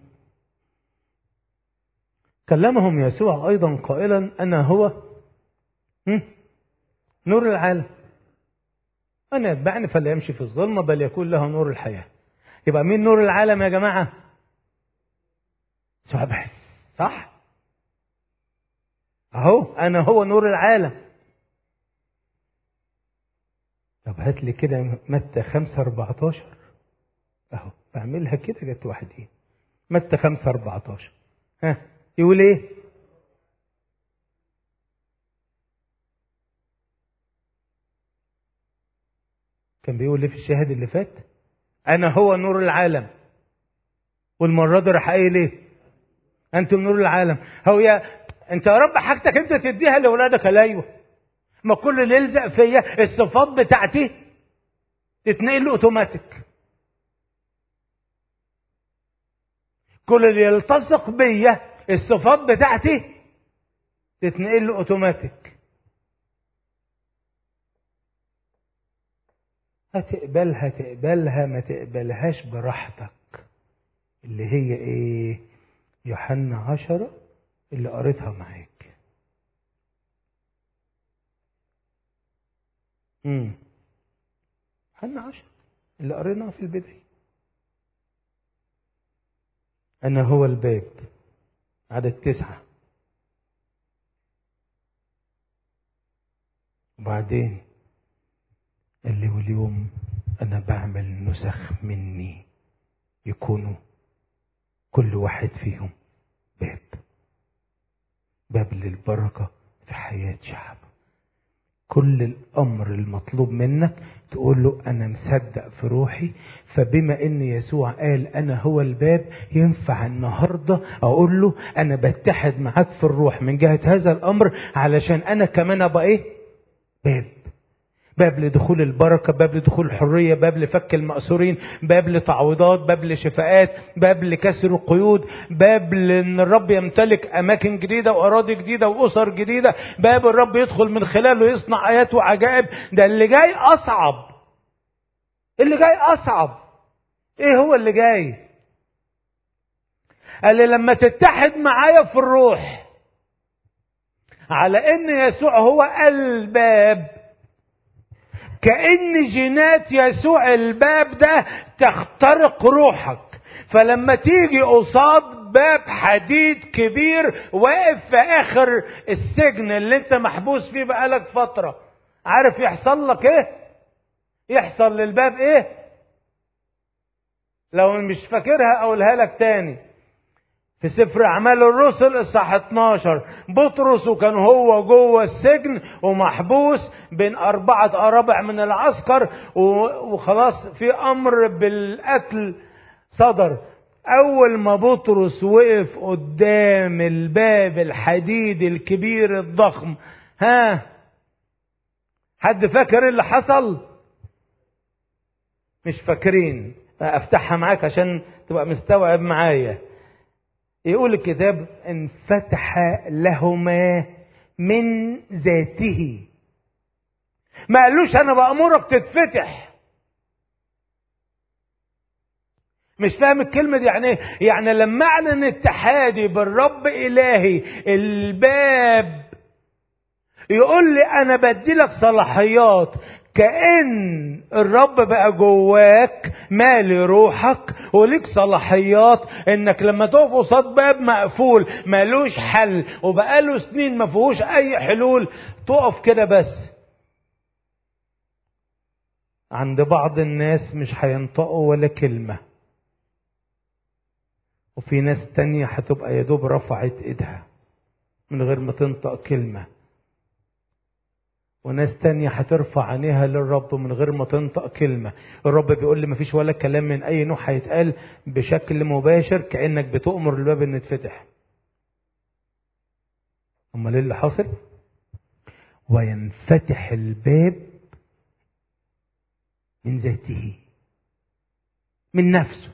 كلمهم يسوع أيضا قائلا أنا هو مم. نور العالم أنا يتبعني فلا يمشي في الظلمة بل يكون له نور الحياة يبقى مين نور العالم يا جماعة سؤال بحث صح أهو أنا هو نور العالم طب هات لي كده متى 5 14 أهو بعملها كده جت واحد إيه متى 5 14 ها يقول ايه كان بيقول ايه في الشاهد اللي فات انا هو نور العالم والمره دي راح قايل ايه انتم نور العالم هو يا انت يا رب حاجتك انت تديها لاولادك ايوه ما كل اللي يلزق فيا الصفات بتاعتي تتنقل اوتوماتيك كل اللي يلتصق بيا الصفات بتاعتي تتنقل له اوتوماتيك هتقبلها تقبلها ما تقبلهاش براحتك اللي هي ايه يوحنا عشرة اللي قريتها معاك امم يوحنا عشرة اللي قريناها في البداية أنا هو الباب عدد تسعة وبعدين قال لي واليوم أنا بعمل نسخ مني يكونوا كل واحد فيهم باب باب للبركة في حياة شعب كل الأمر المطلوب منك تقول له أنا مصدق في روحي فبما إن يسوع قال أنا هو الباب ينفع النهاردة أقول له أنا بتحد معاك في الروح من جهة هذا الأمر علشان أنا كمان أبقى إيه؟ باب باب لدخول البركة باب لدخول الحرية باب لفك المأسورين باب لتعويضات باب لشفاءات باب لكسر القيود باب لأن الرب يمتلك أماكن جديدة وأراضي جديدة وأسر جديدة باب الرب يدخل من خلاله يصنع آيات وعجائب ده اللي جاي أصعب اللي جاي أصعب إيه هو اللي جاي قال لي لما تتحد معايا في الروح على ان يسوع هو الباب كأن جينات يسوع الباب ده تخترق روحك فلما تيجي قصاد باب حديد كبير واقف في اخر السجن اللي انت محبوس فيه بقالك فترة عارف يحصل لك ايه يحصل للباب ايه لو مش فاكرها اقولها لك تاني في سفر اعمال الرسل اصحاح 12 بطرس وكان هو جوه السجن ومحبوس بين اربعه ارابع من العسكر وخلاص في امر بالقتل صدر اول ما بطرس وقف قدام الباب الحديد الكبير الضخم ها حد فاكر اللي حصل مش فاكرين افتحها معاك عشان تبقى مستوعب معايا يقول الكتاب انفتح لهما من ذاته ما قالوش انا بامرك تتفتح مش فاهم الكلمة دي يعني ايه؟ يعني لما اعلن اتحادي بالرب الهي الباب يقول لي انا بدي لك صلاحيات كأن الرب بقى جواك مالي روحك وليك صلاحيات انك لما تقف قصاد باب مقفول مالوش حل وبقاله سنين ما فيهوش اي حلول تقف كده بس عند بعض الناس مش هينطقوا ولا كلمة وفي ناس تانية هتبقى يا دوب رفعت ايدها من غير ما تنطق كلمة وناس تانية هترفع عينيها للرب من غير ما تنطق كلمة الرب بيقول لي مفيش ولا كلام من أي نوع هيتقال بشكل مباشر كأنك بتؤمر الباب إن يتفتح أمال إيه اللي حاصل؟ وينفتح الباب من ذاته من نفسه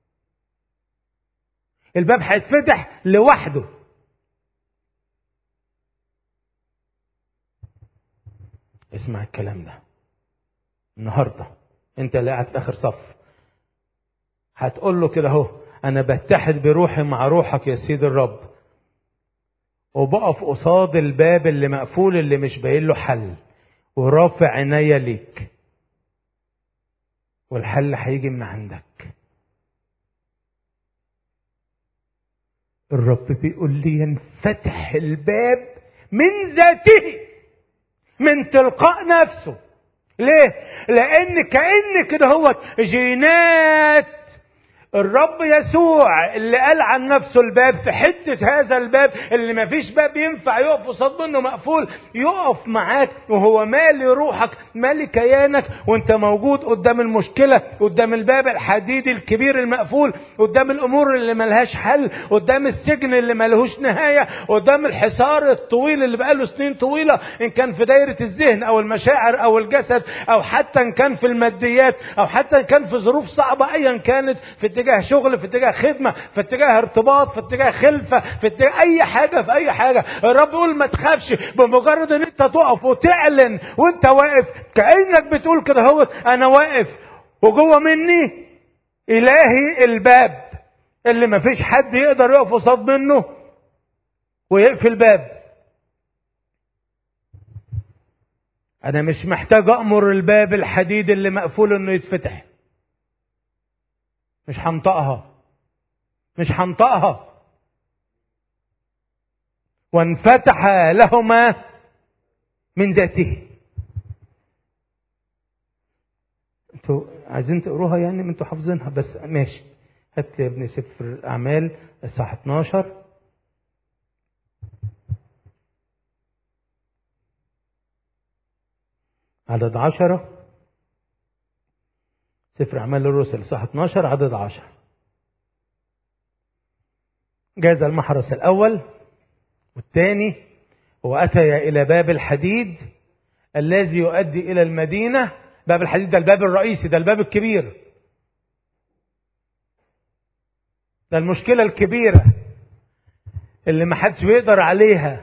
الباب هيتفتح لوحده اسمع الكلام ده النهارده انت اللي قاعد في اخر صف هتقول له كده اهو انا بتحد بروحي مع روحك يا سيد الرب وبقف قصاد الباب اللي مقفول اللي مش باين له حل ورافع عينيا ليك والحل هيجي من عندك الرب بيقول لي ينفتح الباب من ذاته من تلقاء نفسه ليه لان كان كده هو جينات الرب يسوع اللي قال عن نفسه الباب في حتة هذا الباب اللي ما فيش باب ينفع يقف قصاد منه مقفول يقف معاك وهو مالي روحك مالي كيانك وانت موجود قدام المشكلة قدام الباب الحديدي الكبير المقفول قدام الامور اللي ملهاش حل قدام السجن اللي ملهوش نهاية قدام الحصار الطويل اللي بقاله سنين طويلة ان كان في دايرة الذهن او المشاعر او الجسد او حتى ان كان في الماديات او حتى ان كان في ظروف صعبة ايا كانت في اتجاه شغل في اتجاه خدمة في اتجاه ارتباط في اتجاه خلفة في اتجاه اي حاجة في اي حاجة الرب يقول ما تخافش بمجرد ان انت تقف وتعلن وانت واقف كأنك بتقول كده هو انا واقف وجوه مني الهي الباب اللي ما فيش حد يقدر يقف قصاد منه ويقفل الباب انا مش محتاج امر الباب الحديد اللي مقفول انه يتفتح مش هنطقها مش هنطقها وانفتح لهما من ذاته انتوا عايزين تقروها يعني ما انتوا حافظينها بس ماشي هات يا ابني سفر الاعمال الصح 12 عدد عشرة سفر أعمال الرسل صح 12 عدد 10 جاز المحرس الأول والثاني وأتي إلى باب الحديد الذي يؤدي إلى المدينة باب الحديد ده الباب الرئيسي ده الباب الكبير ده المشكلة الكبيرة اللي ما حدش بيقدر عليها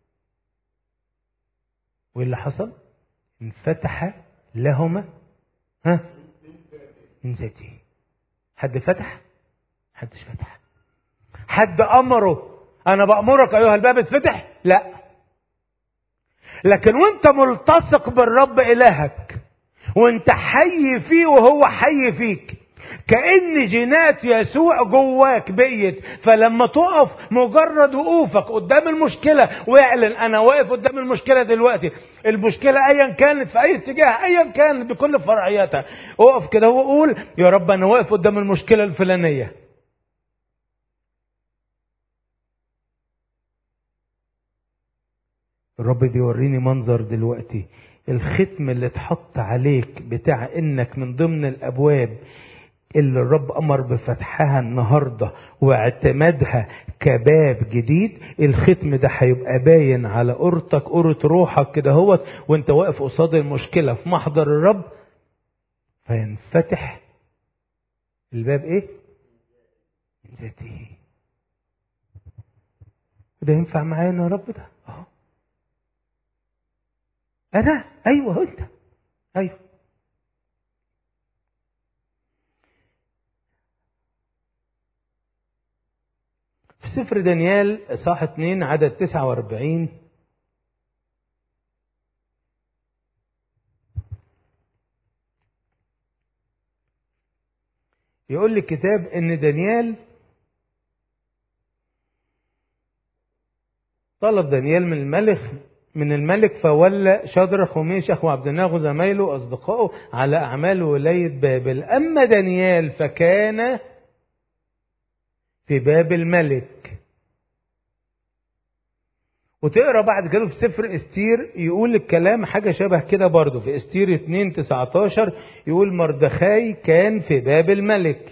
وايه اللي حصل انفتح لهما ها من ذاته حد فتح حدش فتح حد امره انا بامرك ايها الباب اتفتح لا لكن وانت ملتصق بالرب الهك وانت حي فيه وهو حي فيك كأن جينات يسوع جواك بقيت فلما تقف مجرد وقوفك قدام المشكلة واعلن أنا واقف قدام المشكلة دلوقتي المشكلة أيا كانت في أي اتجاه أيا كان بكل فرعياتها اقف كده وقول يا رب أنا واقف قدام المشكلة الفلانية الرب بيوريني منظر دلوقتي الختم اللي اتحط عليك بتاع انك من ضمن الابواب اللي الرب امر بفتحها النهارده واعتمادها كباب جديد الختم ده هيبقى باين على قرتك قرة روحك كده هوت وانت واقف قصاد المشكله في محضر الرب فينفتح الباب ايه؟ من ذاته ده ينفع معانا يا رب ده؟ اه انا ايوه انت ايوه في سفر دانيال اصحاح 2 عدد 49 يقول لي الكتاب ان دانيال طلب دانيال من الملك من الملك فولى شدرخ وميشخ وعبد الناغ زمايله أصدقائه على أعمال ولاية بابل أما دانيال فكان في باب الملك وتقرا بعد كده في سفر استير يقول الكلام حاجه شبه كده برضه في استير 2 19 يقول مردخاي كان في باب الملك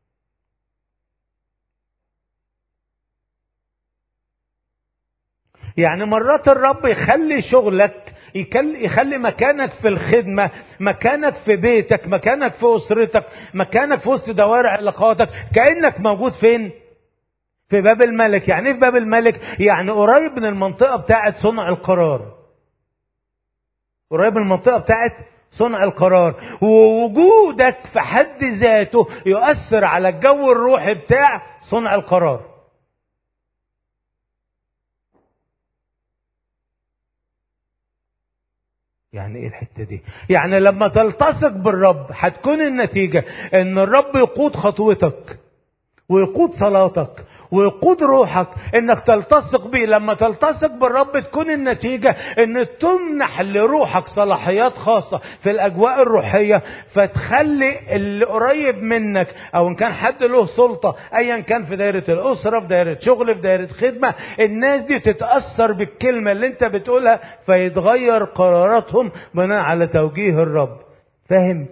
يعني مرات الرب يخلي شغلك يخلي مكانك في الخدمة مكانك في بيتك مكانك في أسرتك مكانك في وسط دوائر علاقاتك كأنك موجود فين في باب الملك يعني ايه في باب الملك يعني قريب من المنطقة بتاعة صنع القرار قريب من المنطقة بتاعة صنع القرار ووجودك في حد ذاته يؤثر على الجو الروحي بتاع صنع القرار يعني ايه الحته دي يعني لما تلتصق بالرب هتكون النتيجه ان الرب يقود خطوتك ويقود صلاتك ويقود روحك انك تلتصق بيه لما تلتصق بالرب تكون النتيجة ان تمنح لروحك صلاحيات خاصة في الاجواء الروحية فتخلي اللي قريب منك او ان كان حد له سلطة ايا كان في دايرة الاسرة في دايرة شغل في دايرة خدمة الناس دي تتأثر بالكلمة اللي انت بتقولها فيتغير قراراتهم بناء على توجيه الرب فاهم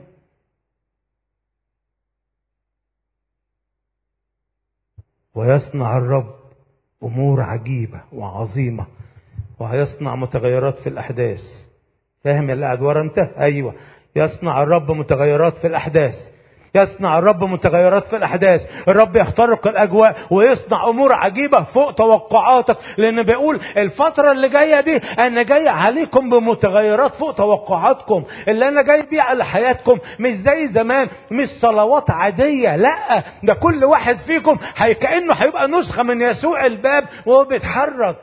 ويصنع الرب امور عجيبه وعظيمه وهيصنع متغيرات في الاحداث فاهم اللي قاعد ورا انت ايوه يصنع الرب متغيرات في الاحداث يصنع الرب متغيرات في الاحداث الرب يخترق الاجواء ويصنع امور عجيبه فوق توقعاتك لان بيقول الفتره اللي جايه دي انا جاي عليكم بمتغيرات فوق توقعاتكم اللي انا جاي بيه على حياتكم مش زي زمان مش صلوات عاديه لا ده كل واحد فيكم هي كانه هيبقى نسخه من يسوع الباب وهو بيتحرك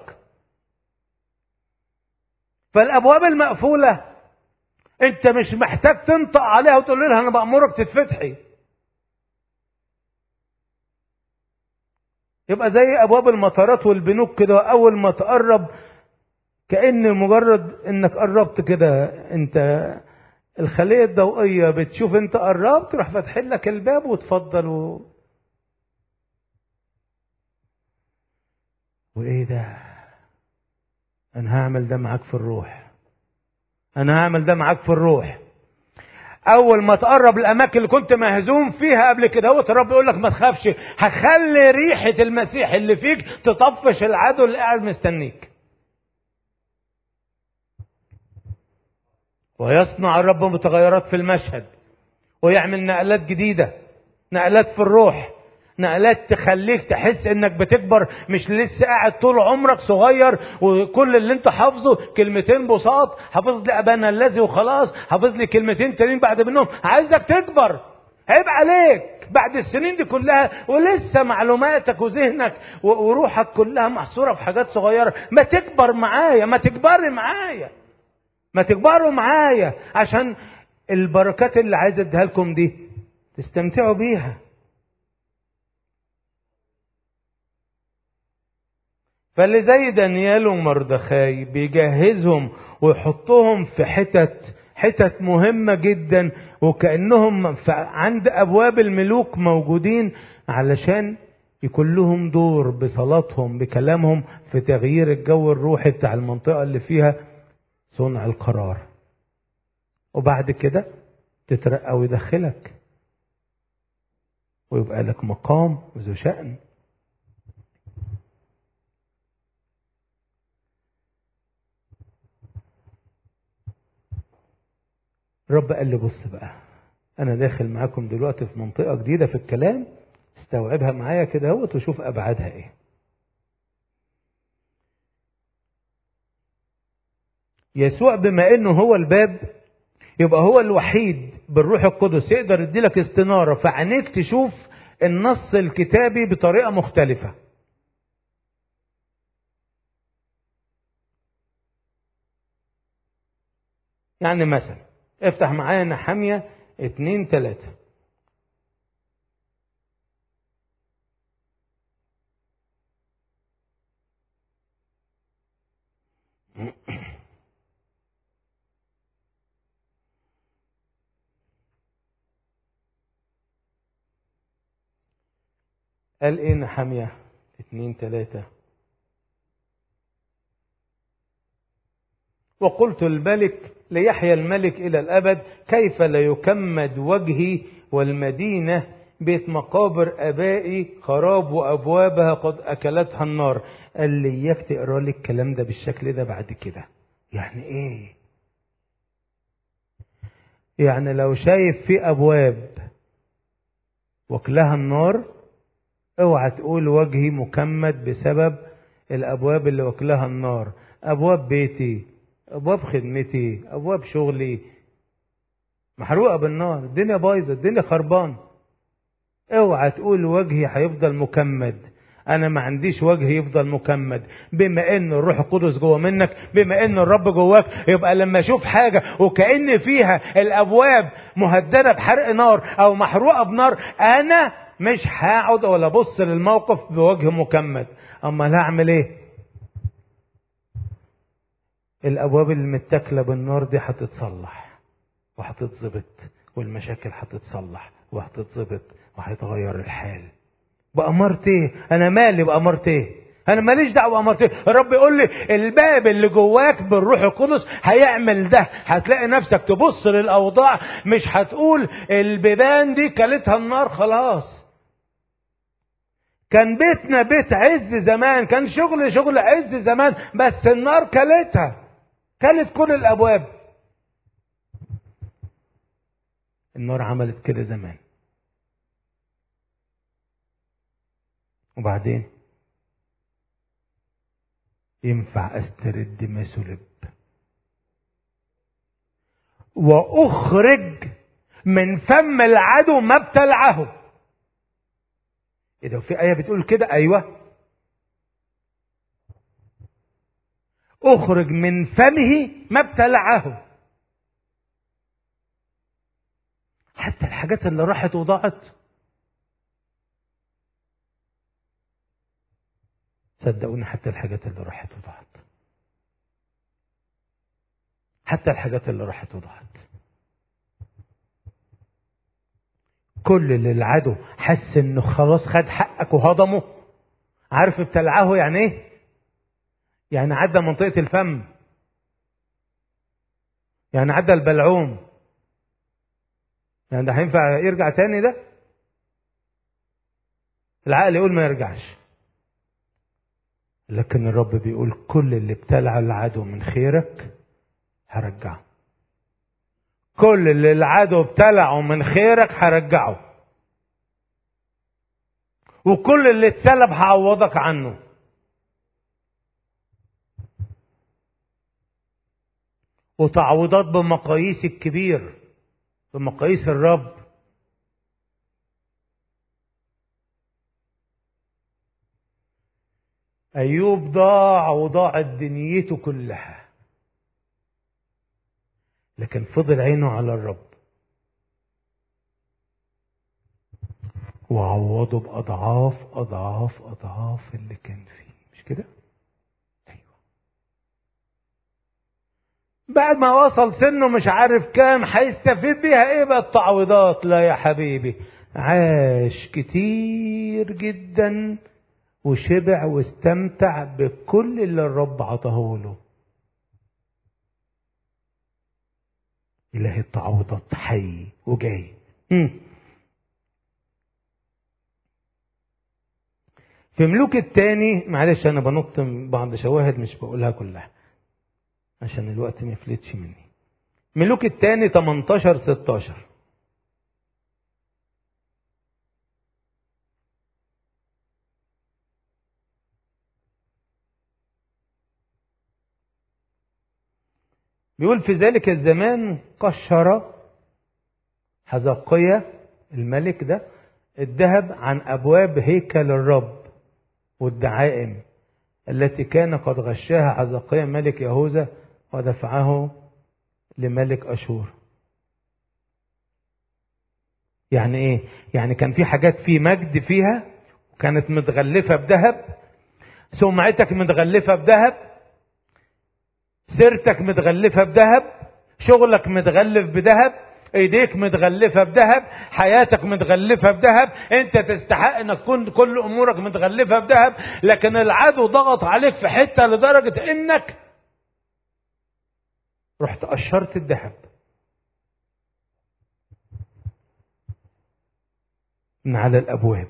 فالابواب المقفوله انت مش محتاج تنطق عليها وتقول لها انا بامرك تتفتحي يبقى زي ابواب المطارات والبنوك كده اول ما تقرب كان مجرد انك قربت كده انت الخليه الضوئيه بتشوف انت قربت تروح فاتح لك الباب وتفضل و... وايه ده انا هعمل ده معاك في الروح انا هعمل ده معاك في الروح اول ما تقرب الاماكن اللي كنت مهزوم فيها قبل كده هو الرب يقول لك ما تخافش هخلي ريحه المسيح اللي فيك تطفش العدو اللي قاعد مستنيك ويصنع الرب متغيرات في المشهد ويعمل نقلات جديده نقلات في الروح نقلات تخليك تحس انك بتكبر مش لسه قاعد طول عمرك صغير وكل اللي انت حافظه كلمتين بساط حافظ لي ابانا الذي وخلاص حافظ لي كلمتين تانيين بعد منهم عايزك تكبر عيب عليك بعد السنين دي كلها ولسه معلوماتك وذهنك وروحك كلها محصورة في حاجات صغيرة ما تكبر معايا ما تكبري معايا ما تكبروا معايا عشان البركات اللي عايز اديها لكم دي تستمتعوا بيها فاللي زي دانيال ومردخاي بيجهزهم ويحطهم في حتت حتت مهمة جدا وكأنهم عند أبواب الملوك موجودين علشان يكون لهم دور بصلاتهم بكلامهم في تغيير الجو الروحي بتاع المنطقة اللي فيها صنع القرار وبعد كده تترقى ويدخلك ويبقى لك مقام وذو شأن الرب قال لي بص بقى انا داخل معاكم دلوقتي في منطقه جديده في الكلام استوعبها معايا كده اهوت وشوف ابعادها ايه يسوع بما انه هو الباب يبقى هو الوحيد بالروح القدس يقدر يديلك استناره فعينيك تشوف النص الكتابي بطريقه مختلفه يعني مثلا افتح معايا نحامية اتنين تلاتة قال ايه نحمية اتنين تلاتة وقلت الملك ليحيى الملك إلى الأبد كيف لا يكمد وجهي والمدينة بيت مقابر أبائي خراب وأبوابها قد أكلتها النار قال لي إياك تقرا لي الكلام ده بالشكل ده بعد كده يعني إيه يعني لو شايف في أبواب وكلها النار اوعى تقول وجهي مكمد بسبب الأبواب اللي وكلها النار أبواب بيتي أبواب خدمتي أبواب شغلي محروقة بالنار الدنيا بايظة الدنيا خربان اوعى تقول وجهي هيفضل مكمد انا ما عنديش وجه يفضل مكمد بما ان الروح القدس جوه منك بما ان الرب جواك يبقى لما اشوف حاجه وكان فيها الابواب مهدده بحرق نار او محروقه بنار انا مش هقعد ولا ابص للموقف بوجه مكمد اما هعمل ايه الابواب اللي متاكله بالنار دي هتتصلح وهتتظبط والمشاكل هتتصلح وهتتظبط وهيتغير الحال بأمارة ايه انا مالي بأمارة ايه انا ماليش دعوه بأمارة ايه الرب يقول لي الباب اللي جواك بالروح القدس هيعمل ده هتلاقي نفسك تبص للاوضاع مش هتقول البيبان دي كلتها النار خلاص كان بيتنا بيت عز زمان كان شغل شغل عز زمان بس النار كلتها كلت كل الابواب النار عملت كده زمان وبعدين ينفع استرد ما سلب واخرج من فم العدو ما ابتلعه ايه ده في ايه بتقول كده ايوه اخرج من فمه ما ابتلعه حتى الحاجات اللي راحت وضاعت صدقوني حتى الحاجات اللي راحت وضاعت حتى الحاجات اللي راحت وضاعت كل اللي العدو حس انه خلاص خد حقك وهضمه عارف ابتلعه يعني ايه يعني عدى منطقة الفم يعني عدى البلعوم يعني ده هينفع يرجع تاني ده العقل يقول ما يرجعش لكن الرب بيقول كل اللي ابتلع العدو من خيرك هرجعه كل اللي العدو ابتلعه من خيرك هرجعه وكل اللي اتسلب هعوضك عنه وتعويضات بمقاييس الكبير بمقاييس الرب أيوب ضاع وضاعت دنيته كلها لكن فضل عينه على الرب وعوضه بأضعاف أضعاف أضعاف اللي كان فيه مش كده؟ أيوه بعد ما وصل سنه مش عارف كام هيستفيد بيها ايه بقى التعويضات لا يا حبيبي عاش كتير جدا وشبع واستمتع بكل اللي الرب عطاه له إله التعويضات حي وجاي مم. في ملوك التاني معلش انا بنط بعض شواهد مش بقولها كلها عشان الوقت ما يفلتش مني ملوك التاني 18 16 بيقول في ذلك الزمان قشر حزقية الملك ده الذهب عن أبواب هيكل الرب والدعائم التي كان قد غشاها حزقية ملك يهوذا ودفعه لملك أشور يعني ايه يعني كان في حاجات في مجد فيها وكانت متغلفة بذهب سمعتك متغلفة بذهب سيرتك متغلفة بذهب شغلك متغلف بذهب ايديك متغلفة بذهب حياتك متغلفة بذهب انت تستحق انك تكون كل امورك متغلفة بذهب لكن العدو ضغط عليك في حتة لدرجة انك رحت قشرت الذهب من على الابواب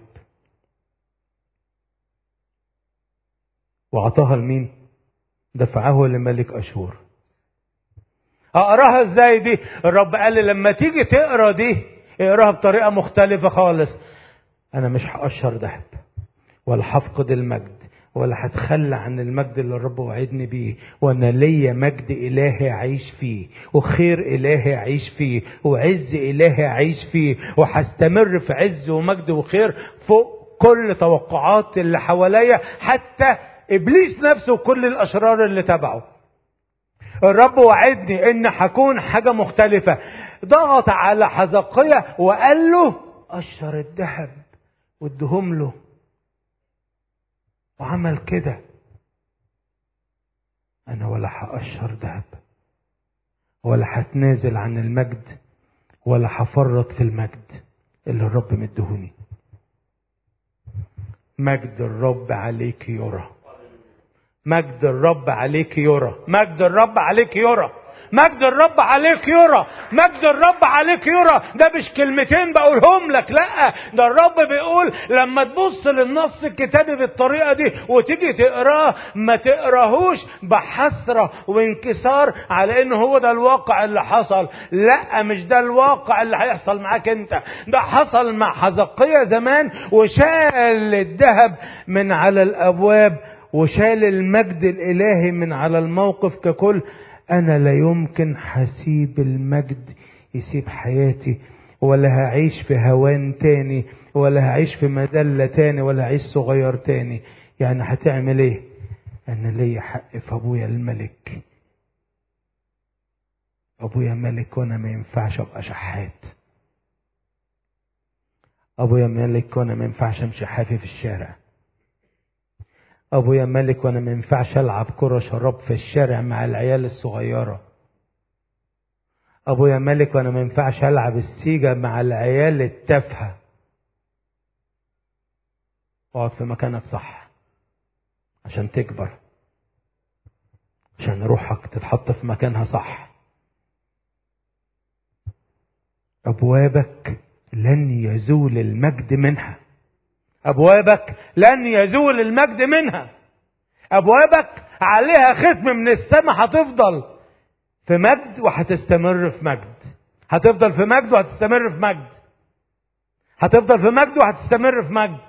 واعطاها لمين دفعه لملك اشور اقراها ازاي دي الرب قال لي لما تيجي تقرا دي اقراها بطريقه مختلفه خالص انا مش هقشر ذهب ولا هفقد المجد ولا هتخلى عن المجد اللي الرب وعدني بيه وانا ليا مجد الهي اعيش فيه وخير الهي اعيش فيه وعز الهي اعيش فيه وهستمر في عز ومجد وخير فوق كل توقعات اللي حواليا حتى ابليس نفسه وكل الاشرار اللي تبعه الرب وعدني ان هكون حاجة مختلفة ضغط على حزقية وقال له قشر الذهب وادهم له وعمل كده انا ولا هقشر ذهب ولا هتنازل عن المجد ولا هفرط في المجد اللي الرب مدهوني مجد الرب عليك يرى مجد الرب عليك يرى مجد الرب عليك يرى مجد الرب عليك يرى مجد الرب عليك يرى ده مش كلمتين بقولهم لك لا ده الرب بيقول لما تبص للنص الكتابي بالطريقة دي وتيجي تقراه ما تقراهوش بحسرة وانكسار على ان هو ده الواقع اللي حصل لا مش ده الواقع اللي هيحصل معاك انت ده حصل مع حزقية زمان وشال الذهب من على الابواب وشال المجد الالهي من على الموقف ككل انا لا يمكن هسيب المجد يسيب حياتي ولا هعيش في هوان تاني ولا هعيش في مذلة تاني ولا هعيش صغير تاني يعني هتعمل ايه انا ليا حق في ابويا الملك ابويا ملك وانا ما ينفعش ابقى شحات ابويا ملك وانا ما ينفعش امشي حافي في الشارع ابويا ملك وانا ما ينفعش العب كره شراب في الشارع مع العيال الصغيره ابويا ملك وانا ما ينفعش العب السيجا مع العيال التافهه اقعد في مكانك صح عشان تكبر عشان روحك تتحط في مكانها صح ابوابك لن يزول المجد منها ابوابك لن يزول المجد منها ابوابك عليها ختم من السماء هتفضل في مجد وهتستمر في مجد هتفضل في مجد وهتستمر في مجد هتفضل في مجد وهتستمر في مجد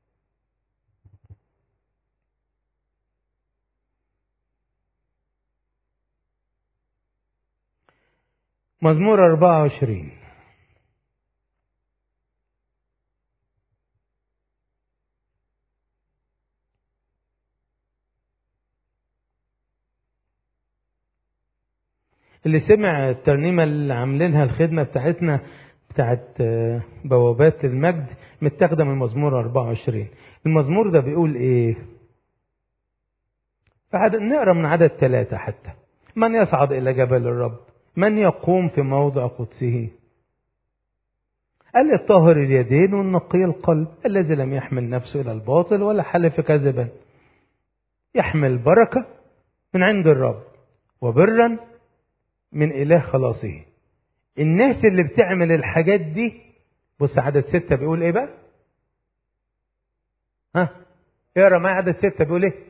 مزمور 24 اللي سمع الترنيمة اللي عاملينها الخدمة بتاعتنا بتاعت بوابات المجد متاخدة من مزمور 24 المزمور ده بيقول ايه فعد نقرا من عدد ثلاثة حتى من يصعد إلى جبل الرب من يقوم في موضع قدسه قال الطاهر اليدين والنقي القلب الذي لم يحمل نفسه إلى الباطل ولا حلف كذبا يحمل بركة من عند الرب وبرا من إله خلاصه الناس اللي بتعمل الحاجات دي بص عدد ستة بيقول ايه بقى ها اقرا معايا عدد ستة بيقول ايه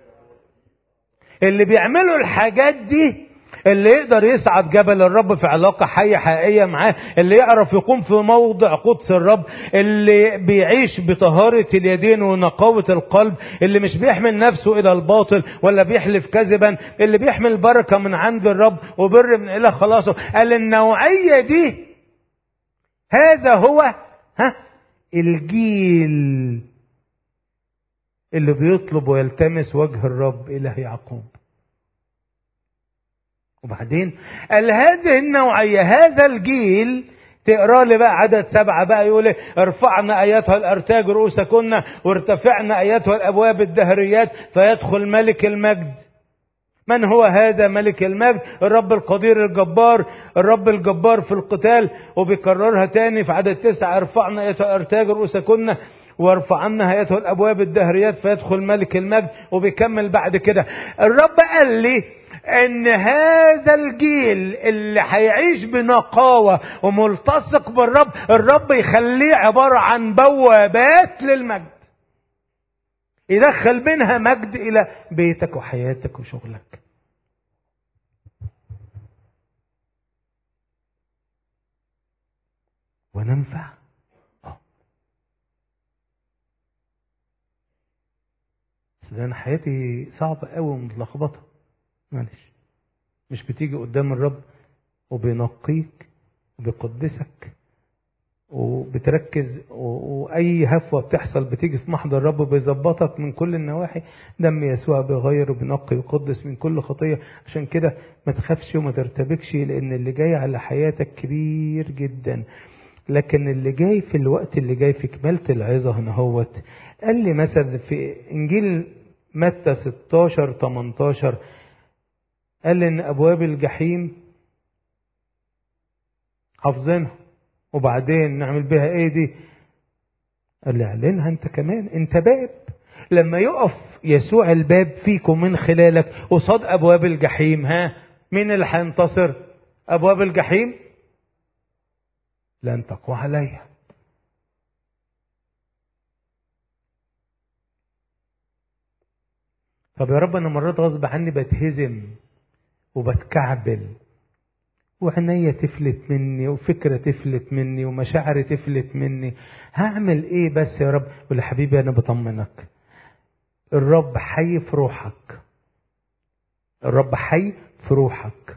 اللي بيعملوا الحاجات دي اللي يقدر يصعد جبل الرب في علاقة حية حقيقية معاه اللي يعرف يقوم في موضع قدس الرب اللي بيعيش بطهارة اليدين ونقاوة القلب اللي مش بيحمل نفسه إلى الباطل ولا بيحلف كذبا اللي بيحمل بركة من عند الرب وبر من إله خلاصه قال النوعية دي هذا هو ها الجيل اللي بيطلب ويلتمس وجه الرب إله يعقوب وبعدين قال هذه النوعية هذا الجيل تقرا لي بقى عدد سبعة بقى يقول ايه ارفعنا اياتها الارتاج رؤوسكن وارتفعنا اياتها الابواب الدهريات فيدخل ملك المجد من هو هذا ملك المجد الرب القدير الجبار الرب الجبار في القتال وبيكررها تاني في عدد تسعة ارفعنا ايتها ارتاج رؤوسكن وارفعنا ايتها الابواب الدهريات فيدخل ملك المجد وبيكمل بعد كده الرب قال لي ان هذا الجيل اللي هيعيش بنقاوة وملتصق بالرب الرب يخليه عبارة عن بوابات للمجد يدخل منها مجد الى بيتك وحياتك وشغلك وننفع اه بس انا حياتي صعبة قوي ومتلخبطة معلش مش بتيجي قدام الرب وبينقيك وبيقدسك وبتركز واي هفوه بتحصل بتيجي في محضر الرب بيظبطك من كل النواحي دم يسوع بيغير وبينقي ويقدس من كل خطيه عشان كده ما تخافش وما ترتبكش لان اللي جاي على حياتك كبير جدا لكن اللي جاي في الوقت اللي جاي في كمالة العظة هنا هوت قال لي مثلا في انجيل متى 16 18 قال لي ان ابواب الجحيم حافظينها وبعدين نعمل بها ايه دي قال لي اعلنها انت كمان انت باب لما يقف يسوع الباب فيكم من خلالك قصاد ابواب الجحيم ها مين اللي هينتصر ابواب الجحيم لن تقوى عليها طب يا رب انا مرات غصب عني بتهزم وبتكعبل وعينيا تفلت مني وفكرة تفلت مني ومشاعري تفلت مني هعمل ايه بس يا رب يقول حبيبي انا بطمنك الرب حي في روحك الرب حي في روحك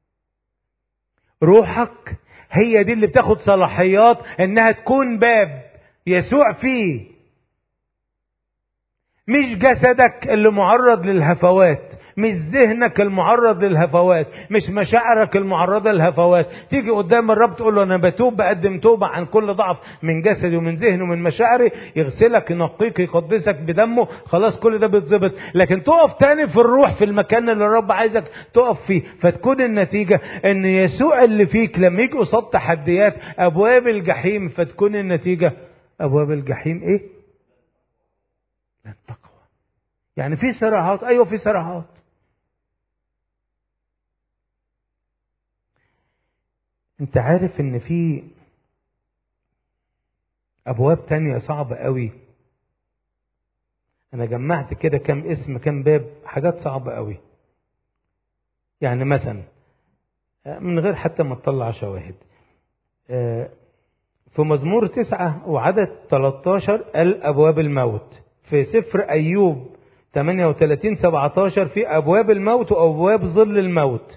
روحك هي دي اللي بتاخد صلاحيات انها تكون باب يسوع فيه مش جسدك اللي معرض للهفوات مش ذهنك المعرض للهفوات مش مشاعرك المعرضة للهفوات تيجي قدام الرب تقول له أنا بتوب بقدم توبة عن كل ضعف من جسدي ومن ذهني ومن مشاعري يغسلك ينقيك يقدسك بدمه خلاص كل ده بيتظبط لكن تقف تاني في الروح في المكان اللي الرب عايزك تقف فيه فتكون النتيجة ان يسوع اللي فيك لما يجي قصاد تحديات ابواب الجحيم فتكون النتيجة ابواب الجحيم ايه لن تقوى يعني في صراعات ايوه في صراعات انت عارف ان في ابواب تانية صعبة قوي انا جمعت كده كام اسم كام باب حاجات صعبة قوي يعني مثلا من غير حتى ما تطلع شواهد في مزمور تسعة وعدد 13 قال أبواب الموت في سفر أيوب 38 17 في أبواب الموت وأبواب ظل الموت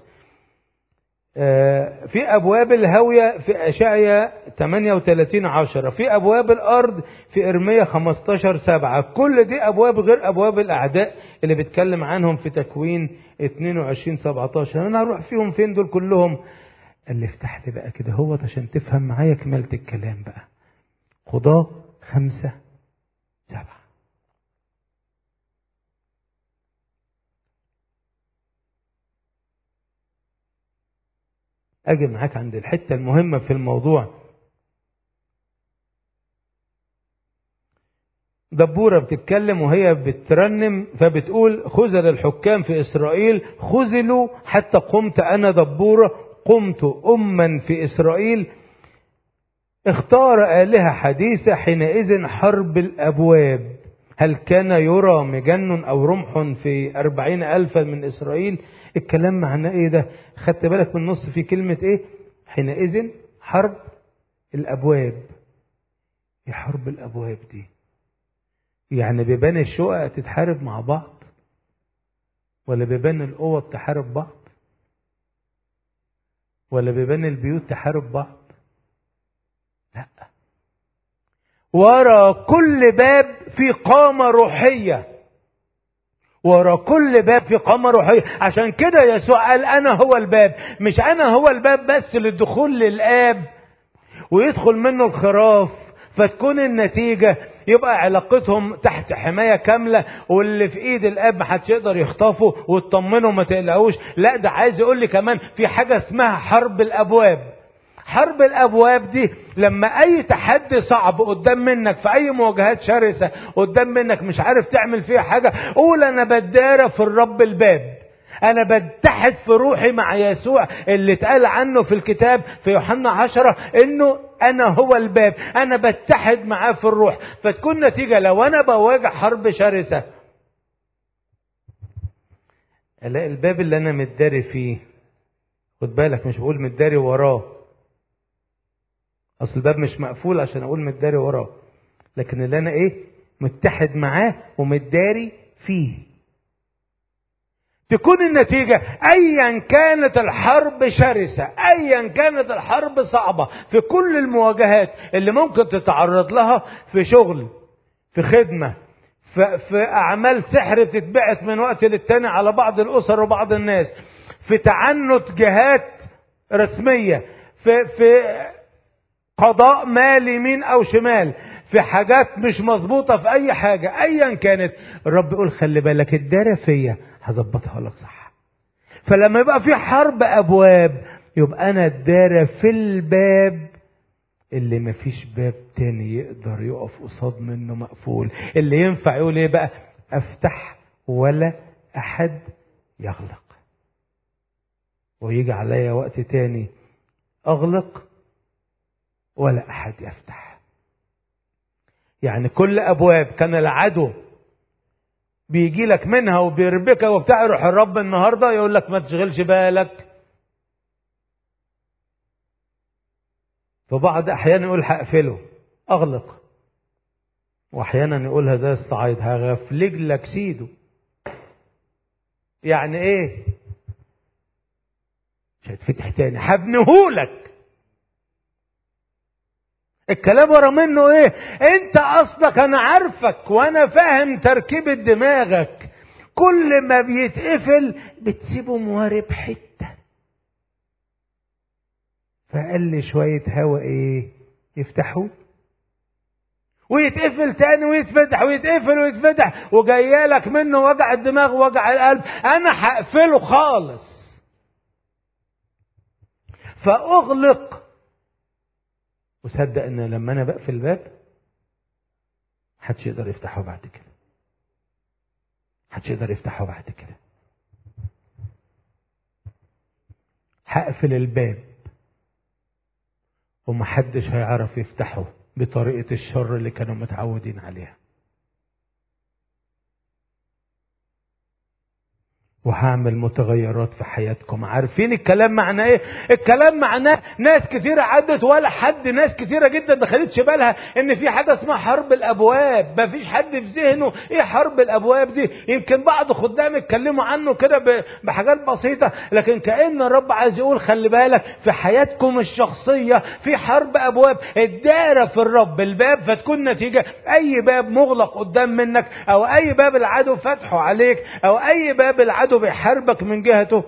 في أبواب الهوية في أشعيا 38 10 في أبواب الأرض في إرميا 15 7 كل دي أبواب غير أبواب الأعداء اللي بيتكلم عنهم في تكوين 22 17 أنا هروح فيهم فين دول كلهم قال لي افتح لي بقى كده هو عشان تفهم معايا كمالة الكلام بقى قضاة خمسة سبعة اجي معاك عند الحتة المهمة في الموضوع دبورة بتتكلم وهي بترنم فبتقول خذل الحكام في إسرائيل خذلوا حتى قمت أنا دبورة قمت أما في إسرائيل اختار آلهة حديثة حينئذ حرب الأبواب هل كان يرى مجن أو رمح في أربعين ألفا من إسرائيل الكلام معناه إيه ده خدت بالك من نص في كلمة إيه حينئذ حرب الأبواب ايه حرب الأبواب دي يعني بيبان الشقق تتحارب مع بعض ولا بيبان الأوض تحارب بعض ولا بيبان البيوت تحارب بعض لا ورا كل باب في قامة روحية ورا كل باب في قامة روحية عشان كده يسوع قال أنا هو الباب مش أنا هو الباب بس للدخول للآب ويدخل منه الخراف فتكون النتيجة يبقى علاقتهم تحت حماية كاملة واللي في ايد الاب محدش يقدر يخطفه وتطمنه ما تقلقوش لا ده عايز يقول لي كمان في حاجة اسمها حرب الابواب حرب الابواب دي لما اي تحدي صعب قدام منك في اي مواجهات شرسة قدام منك مش عارف تعمل فيها حاجة قول انا بدارة في الرب الباب انا بتحد في روحي مع يسوع اللي اتقال عنه في الكتاب في يوحنا عشرة انه انا هو الباب انا بتحد معاه في الروح فتكون نتيجة لو انا بواجه حرب شرسة الاقي الباب اللي انا متداري فيه خد بالك مش بقول متداري وراه اصل الباب مش مقفول عشان اقول متداري وراه لكن اللي انا ايه متحد معاه ومتداري فيه تكون النتيجة أيا كانت الحرب شرسة أيا كانت الحرب صعبة في كل المواجهات اللي ممكن تتعرض لها في شغل في خدمة في, في أعمال سحر بتتبعت من وقت للتاني على بعض الأسر وبعض الناس في تعنت جهات رسمية في, في قضاء مال يمين أو شمال في حاجات مش مظبوطة في أي حاجة أيا كانت الرب يقول خلي بالك الدارة فيا هظبطها لك صح فلما يبقى في حرب ابواب يبقى انا الدارة في الباب اللي مفيش باب تاني يقدر يقف قصاد منه مقفول اللي ينفع يقول ايه بقى افتح ولا احد يغلق ويجي عليا وقت تاني اغلق ولا احد يفتح يعني كل ابواب كان العدو بيجي لك منها وبيربكك وبتاع يروح الرب النهارده يقول لك ما تشغلش بالك في بعض احيانا يقول هقفله اغلق واحيانا يقولها زي الصعيد هغفلج لك سيده يعني ايه مش هيتفتح تاني هبنهولك الكلام ورا منه ايه انت اصلك انا عارفك وانا فاهم تركيبة دماغك كل ما بيتقفل بتسيبه موارب حتة فقال لي شوية هوا ايه يفتحوه ويتقفل تاني ويتفتح ويتقفل ويتفتح وجايالك منه وجع الدماغ ووجع القلب انا هقفله خالص فاغلق وصدق ان لما انا بقفل الباب محدش يقدر يفتحه بعد كده محدش يقدر يفتحه بعد كده هقفل الباب ومحدش هيعرف يفتحه بطريقة الشر اللي كانوا متعودين عليها وهعمل متغيرات في حياتكم عارفين الكلام معناه ايه الكلام معناه ناس كتيرة عدت ولا حد ناس كتيرة جدا ما خدتش بالها ان في حاجة اسمها حرب الابواب ما فيش حد في ذهنه ايه حرب الابواب دي يمكن بعض خدام اتكلموا عنه كده بحاجات بسيطة لكن كأن الرب عايز يقول خلي بالك في حياتكم الشخصية في حرب ابواب الدارة في الرب الباب فتكون نتيجة اي باب مغلق قدام منك او اي باب العدو فتحه عليك او اي باب العدو العدو بيحاربك من جهته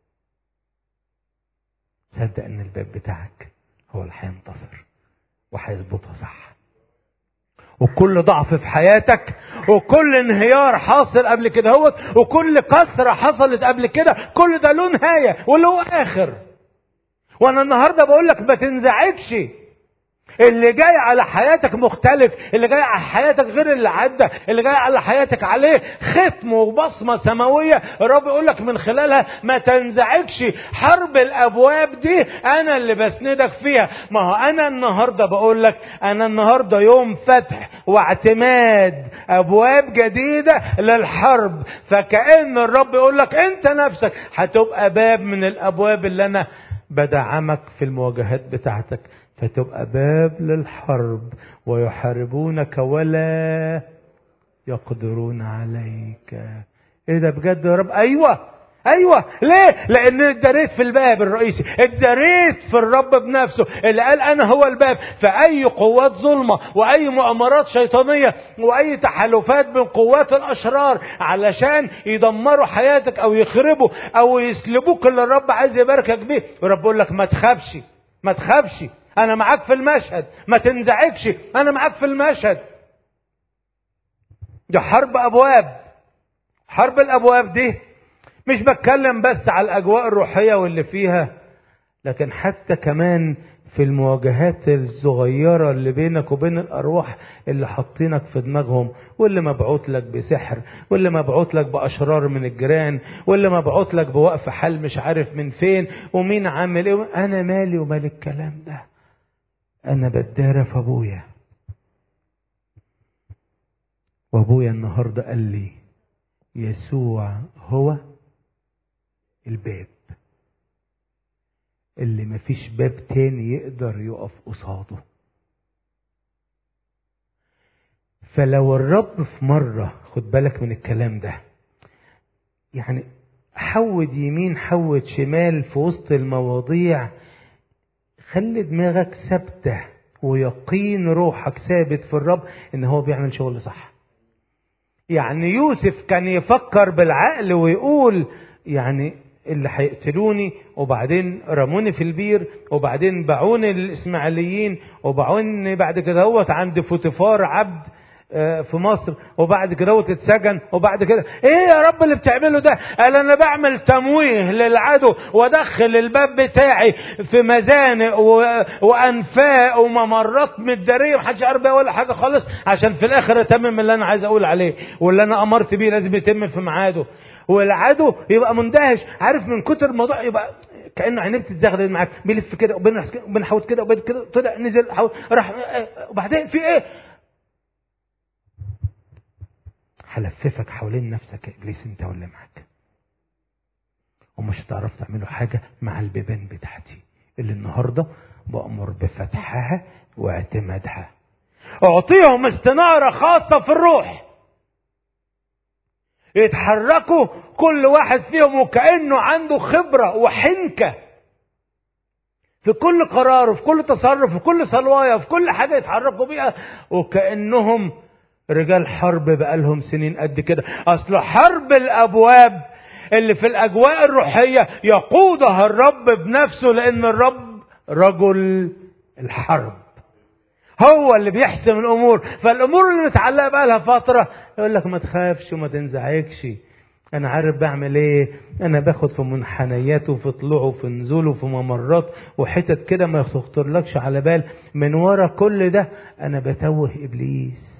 صدق ان الباب بتاعك هو اللي هينتصر وهيظبطها صح وكل ضعف في حياتك وكل انهيار حاصل قبل كده هوت وكل كسره حصلت قبل كده كل ده له نهايه وله اخر وانا النهارده بقول لك ما تنزعجش اللي جاي على حياتك مختلف اللي جاي على حياتك غير اللي عدى اللي جاي على حياتك عليه ختم وبصمة سماوية الرب يقول لك من خلالها ما تنزعجش حرب الابواب دي انا اللي بسندك فيها ما هو انا النهاردة بقول لك انا النهاردة يوم فتح واعتماد ابواب جديدة للحرب فكأن الرب يقول لك انت نفسك هتبقى باب من الابواب اللي انا بدعمك في المواجهات بتاعتك فتبقى باب للحرب ويحاربونك ولا يقدرون عليك ايه ده بجد يا رب ايوه ايوه ليه لان اتدريت في الباب الرئيسي اتدريت في الرب بنفسه اللي قال انا هو الباب فاي قوات ظلمه واي مؤامرات شيطانيه واي تحالفات من قوات الاشرار علشان يدمروا حياتك او يخربوا او يسلبوك اللي الرب عايز يباركك بيه الرب يقول لك ما تخافش ما تخافش انا معاك في المشهد ما تنزعجش انا معاك في المشهد دي حرب ابواب حرب الابواب دي مش بتكلم بس على الاجواء الروحيه واللي فيها لكن حتى كمان في المواجهات الصغيرة اللي بينك وبين الأرواح اللي حاطينك في دماغهم واللي مبعوت لك بسحر واللي مبعوت لك بأشرار من الجيران واللي مبعوت لك بوقف حل مش عارف من فين ومين عامل ايه أنا مالي ومال الكلام ده أنا بتدارى في أبويا وأبويا النهاردة قال لي يسوع هو الباب اللي مفيش باب تاني يقدر يقف قصاده فلو الرب في مرة خد بالك من الكلام ده يعني حود يمين حود شمال في وسط المواضيع خلي دماغك ثابتة ويقين روحك ثابت في الرب ان هو بيعمل شغل صح يعني يوسف كان يفكر بالعقل ويقول يعني اللي هيقتلوني وبعدين رموني في البير وبعدين باعوني للاسماعيليين وباعوني بعد كده هوت عند فوتيفار عبد في مصر وبعد كده هو اتسجن وبعد كده ايه يا رب اللي بتعمله ده قال انا بعمل تمويه للعدو وادخل الباب بتاعي في مزانق و... وانفاق وممرات مداريه محدش عارف بيها ولا حاجه خالص عشان في الاخر اتمم اللي انا عايز اقول عليه واللي انا امرت بيه لازم يتم في ميعاده والعدو يبقى مندهش عارف من كتر الموضوع يبقى كانه عينيه بتتزغلل معاك بيلف كده وبين حوت كده وبين كده طلع نزل حوت راح وبعدين في ايه هلففك حوالين نفسك يا ابليس انت واللي معاك ومش هتعرف تعملوا حاجة مع البيبان بتاعتي اللي النهاردة بأمر بفتحها واعتمادها اعطيهم استنارة خاصة في الروح يتحركوا كل واحد فيهم وكأنه عنده خبرة وحنكة في كل قرار وفي كل تصرف في كل صلواية في كل حاجة يتحركوا بيها وكأنهم رجال حرب بقالهم سنين قد كده اصل حرب الابواب اللي في الاجواء الروحيه يقودها الرب بنفسه لان الرب رجل الحرب هو اللي بيحسم الامور فالامور اللي متعلقه بقى لها فتره يقول لك ما تخافش وما تنزعجش انا عارف بعمل ايه انا باخد في منحنيات وفي طلوع وفي نزول وفي ممرات وحتت كده ما يخطرلكش على بال من ورا كل ده انا بتوه ابليس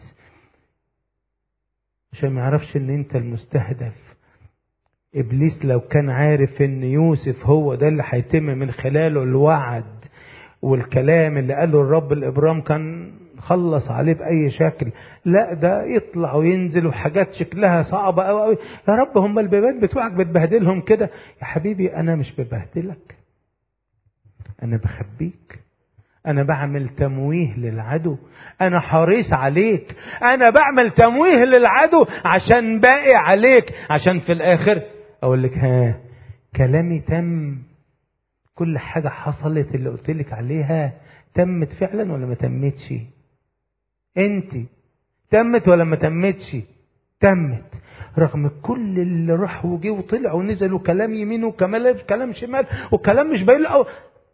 عشان ما يعرفش ان انت المستهدف ابليس لو كان عارف ان يوسف هو ده اللي هيتم من خلاله الوعد والكلام اللي قاله الرب الابرام كان خلص عليه باي شكل لا ده يطلع وينزل وحاجات شكلها صعبه قوي قوي يا رب هم البيبان بتوعك بتبهدلهم كده يا حبيبي انا مش ببهدلك انا بخبيك انا بعمل تمويه للعدو انا حريص عليك انا بعمل تمويه للعدو عشان باقي عليك عشان في الاخر اقول لك ها كلامي تم كل حاجة حصلت اللي قلت لك عليها تمت فعلا ولا ما تمتش انت تمت ولا ما تمتش تمت رغم كل اللي راح وجه وطلع ونزل وكلام يمين وكلام كلام شمال وكلام مش باين له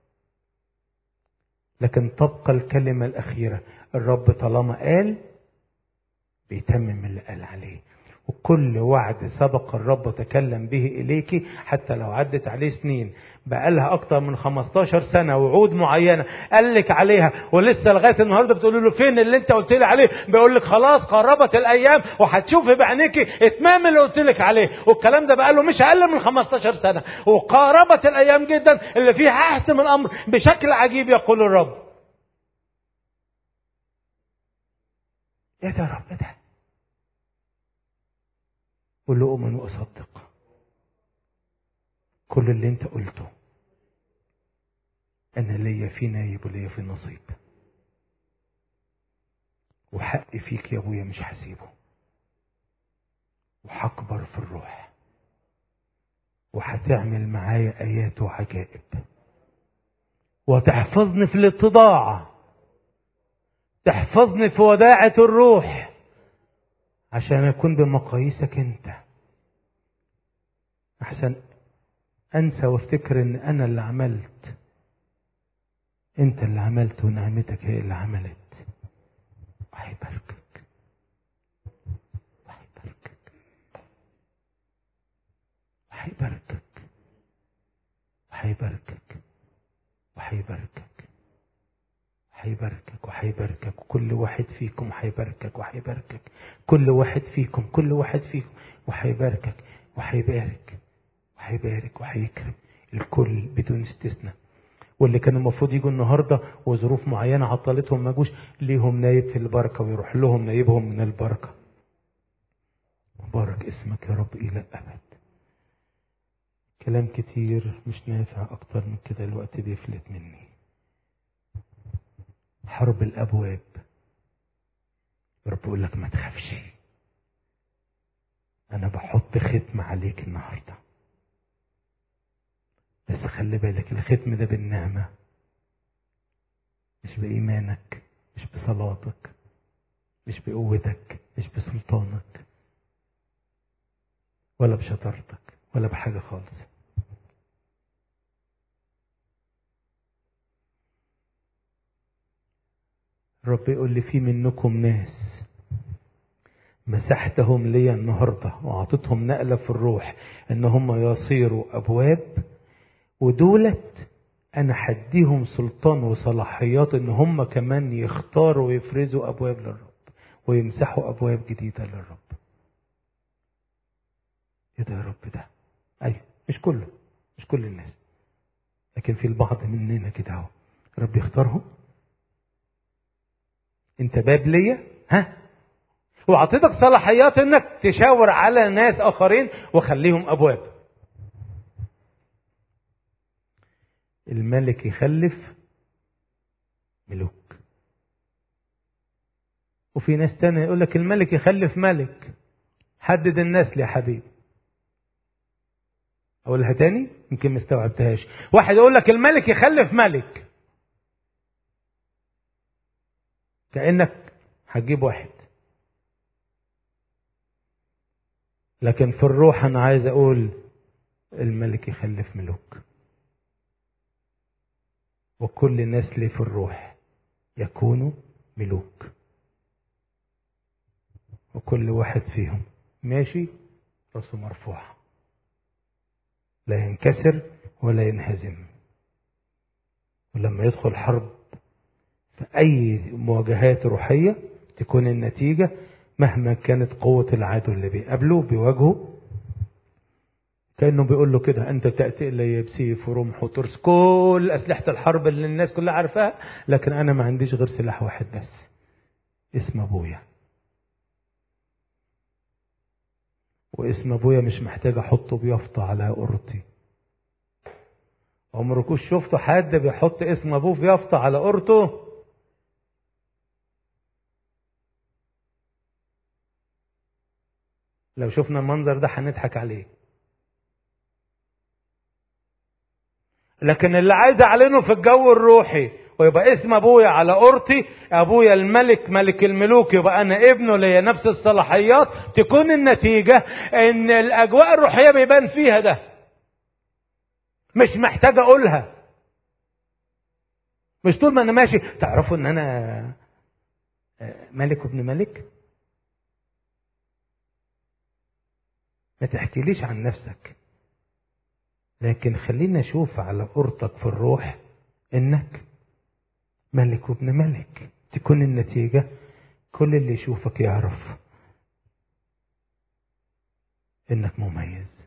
لكن تبقى الكلمة الأخيرة الرب طالما قال بيتمم اللي قال عليه وكل وعد سبق الرب تكلم به إليك حتى لو عدت عليه سنين بقالها أكتر من 15 سنة وعود معينة قال لك عليها ولسه لغاية النهاردة بتقول له فين اللي أنت قلت لي عليه بيقول لك خلاص قربت الأيام وهتشوفي بعينيكي إتمام اللي قلت لك عليه والكلام ده بقاله مش أقل من 15 سنة وقاربت الأيام جدا اللي فيها أحسن الأمر بشكل عجيب يقول الرب ايه ده يا رب ايه ده قول له أؤمن وأصدق كل اللي أنت قلته أنا ليا في نايب وليا في نصيب وحقي فيك يا أبويا مش هسيبه وهكبر في الروح وهتعمل معايا آيات وعجائب وتحفظني في الاتضاع تحفظني في وداعة الروح عشان أكون بمقاييسك أنت أحسن أنسى وافتكر إن أنا اللي عملت انت اللي عملت ونعمتك هي اللي عملت وهيباركك وهيباركك وهيباركك وهيباركك وهيباركك هيباركك وهيباركك وكل واحد فيكم هيباركك وهيباركك كل واحد فيكم كل واحد فيكم وهيباركك وهيبارك وهيبارك وهيكرم الكل بدون استثناء واللي كانوا المفروض يجوا النهارده وظروف معينه عطلتهم ما جوش ليهم نايب في البركه ويروح لهم نايبهم من البركه بارك اسمك يا رب الى الابد كلام كتير مش نافع اكتر من كده الوقت بيفلت مني حرب الابواب رب يقول لك ما تخافش انا بحط ختم عليك النهارده بس خلي بالك الختم ده بالنعمه مش بايمانك مش بصلاتك مش بقوتك مش بسلطانك ولا بشطارتك ولا بحاجه خالص رب يقول لي في منكم ناس مسحتهم لي النهارده واعطيتهم نقله في الروح ان هم يصيروا ابواب ودولت انا هديهم سلطان وصلاحيات ان هم كمان يختاروا ويفرزوا ابواب للرب ويمسحوا ابواب جديده للرب ايه ده يا رب ده ايوه مش كله مش كل الناس لكن في البعض مننا كده اهو رب يختارهم انت باب ليا ها واعطيتك صلاحيات انك تشاور على ناس اخرين وخليهم ابواب الملك يخلف ملوك وفي ناس تانية يقول لك الملك يخلف ملك حدد النسل يا حبيبي اقولها تاني يمكن ما استوعبتهاش واحد يقول لك الملك يخلف ملك كانك هتجيب واحد لكن في الروح انا عايز اقول الملك يخلف ملوك وكل نسل في الروح يكونوا ملوك وكل واحد فيهم ماشي راسه مرفوعة لا ينكسر ولا ينهزم ولما يدخل حرب في أي مواجهات روحية تكون النتيجة مهما كانت قوة العدو اللي بيقابله بيواجهه كأنه بيقول له كده أنت تأتي إلي بسيف ورمح وترس كل أسلحة الحرب اللي الناس كلها عارفاها لكن أنا ما عنديش غير سلاح واحد بس اسم أبويا واسم أبويا مش محتاج أحطه بيافطة على قرطي عمركوش شفتوا حد بيحط اسم أبوه في يافطة على قرطه لو شفنا المنظر ده هنضحك عليه لكن اللي عايز اعلنه في الجو الروحي ويبقى اسم ابويا على قرطي ابويا الملك ملك الملوك يبقى انا ابنه ليا نفس الصلاحيات تكون النتيجة ان الاجواء الروحية بيبان فيها ده مش محتاج اقولها مش طول ما انا ماشي تعرفوا ان انا ملك وابن ملك ما تحكيليش عن نفسك لكن خلينا نشوف على قرطك في الروح انك ملك وابن ملك تكون النتيجة كل اللي يشوفك يعرف انك مميز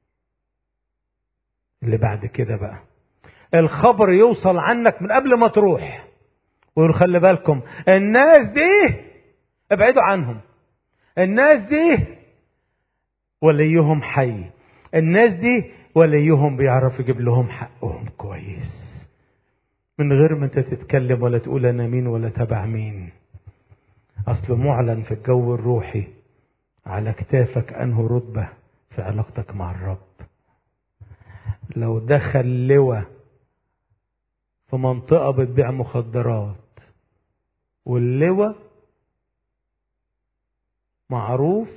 اللي بعد كده بقى الخبر يوصل عنك من قبل ما تروح ويقول خلي بالكم الناس دي ابعدوا عنهم الناس دي وليهم حي الناس دي وليهم بيعرف يجيب لهم حقهم كويس من غير ما انت تتكلم ولا تقول انا مين ولا تبع مين اصل معلن في الجو الروحي على كتافك انه رتبه في علاقتك مع الرب لو دخل لواء في منطقه بتبيع مخدرات واللواء معروف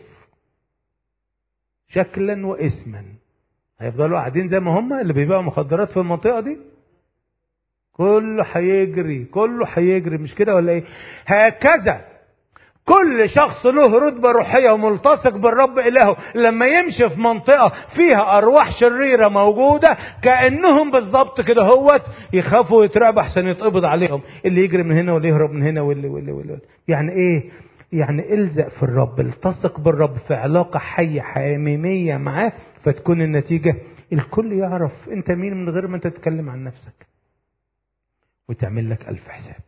شكلا واسما هيفضلوا قاعدين زي ما هم اللي بيبيعوا مخدرات في المنطقه دي كله هيجري كله هيجري مش كده ولا ايه هكذا كل شخص له رتبة روحية وملتصق بالرب إلهه لما يمشي في منطقة فيها أرواح شريرة موجودة كأنهم بالظبط كده هوت يخافوا يترعبوا أحسن يتقبض عليهم اللي يجري من هنا واللي يهرب من هنا واللي واللي واللي يعني إيه؟ يعني الزق في الرب التصق بالرب في علاقة حية حميمية معاه فتكون النتيجة الكل يعرف أنت مين من غير ما أنت تتكلم عن نفسك وتعمل لك ألف حساب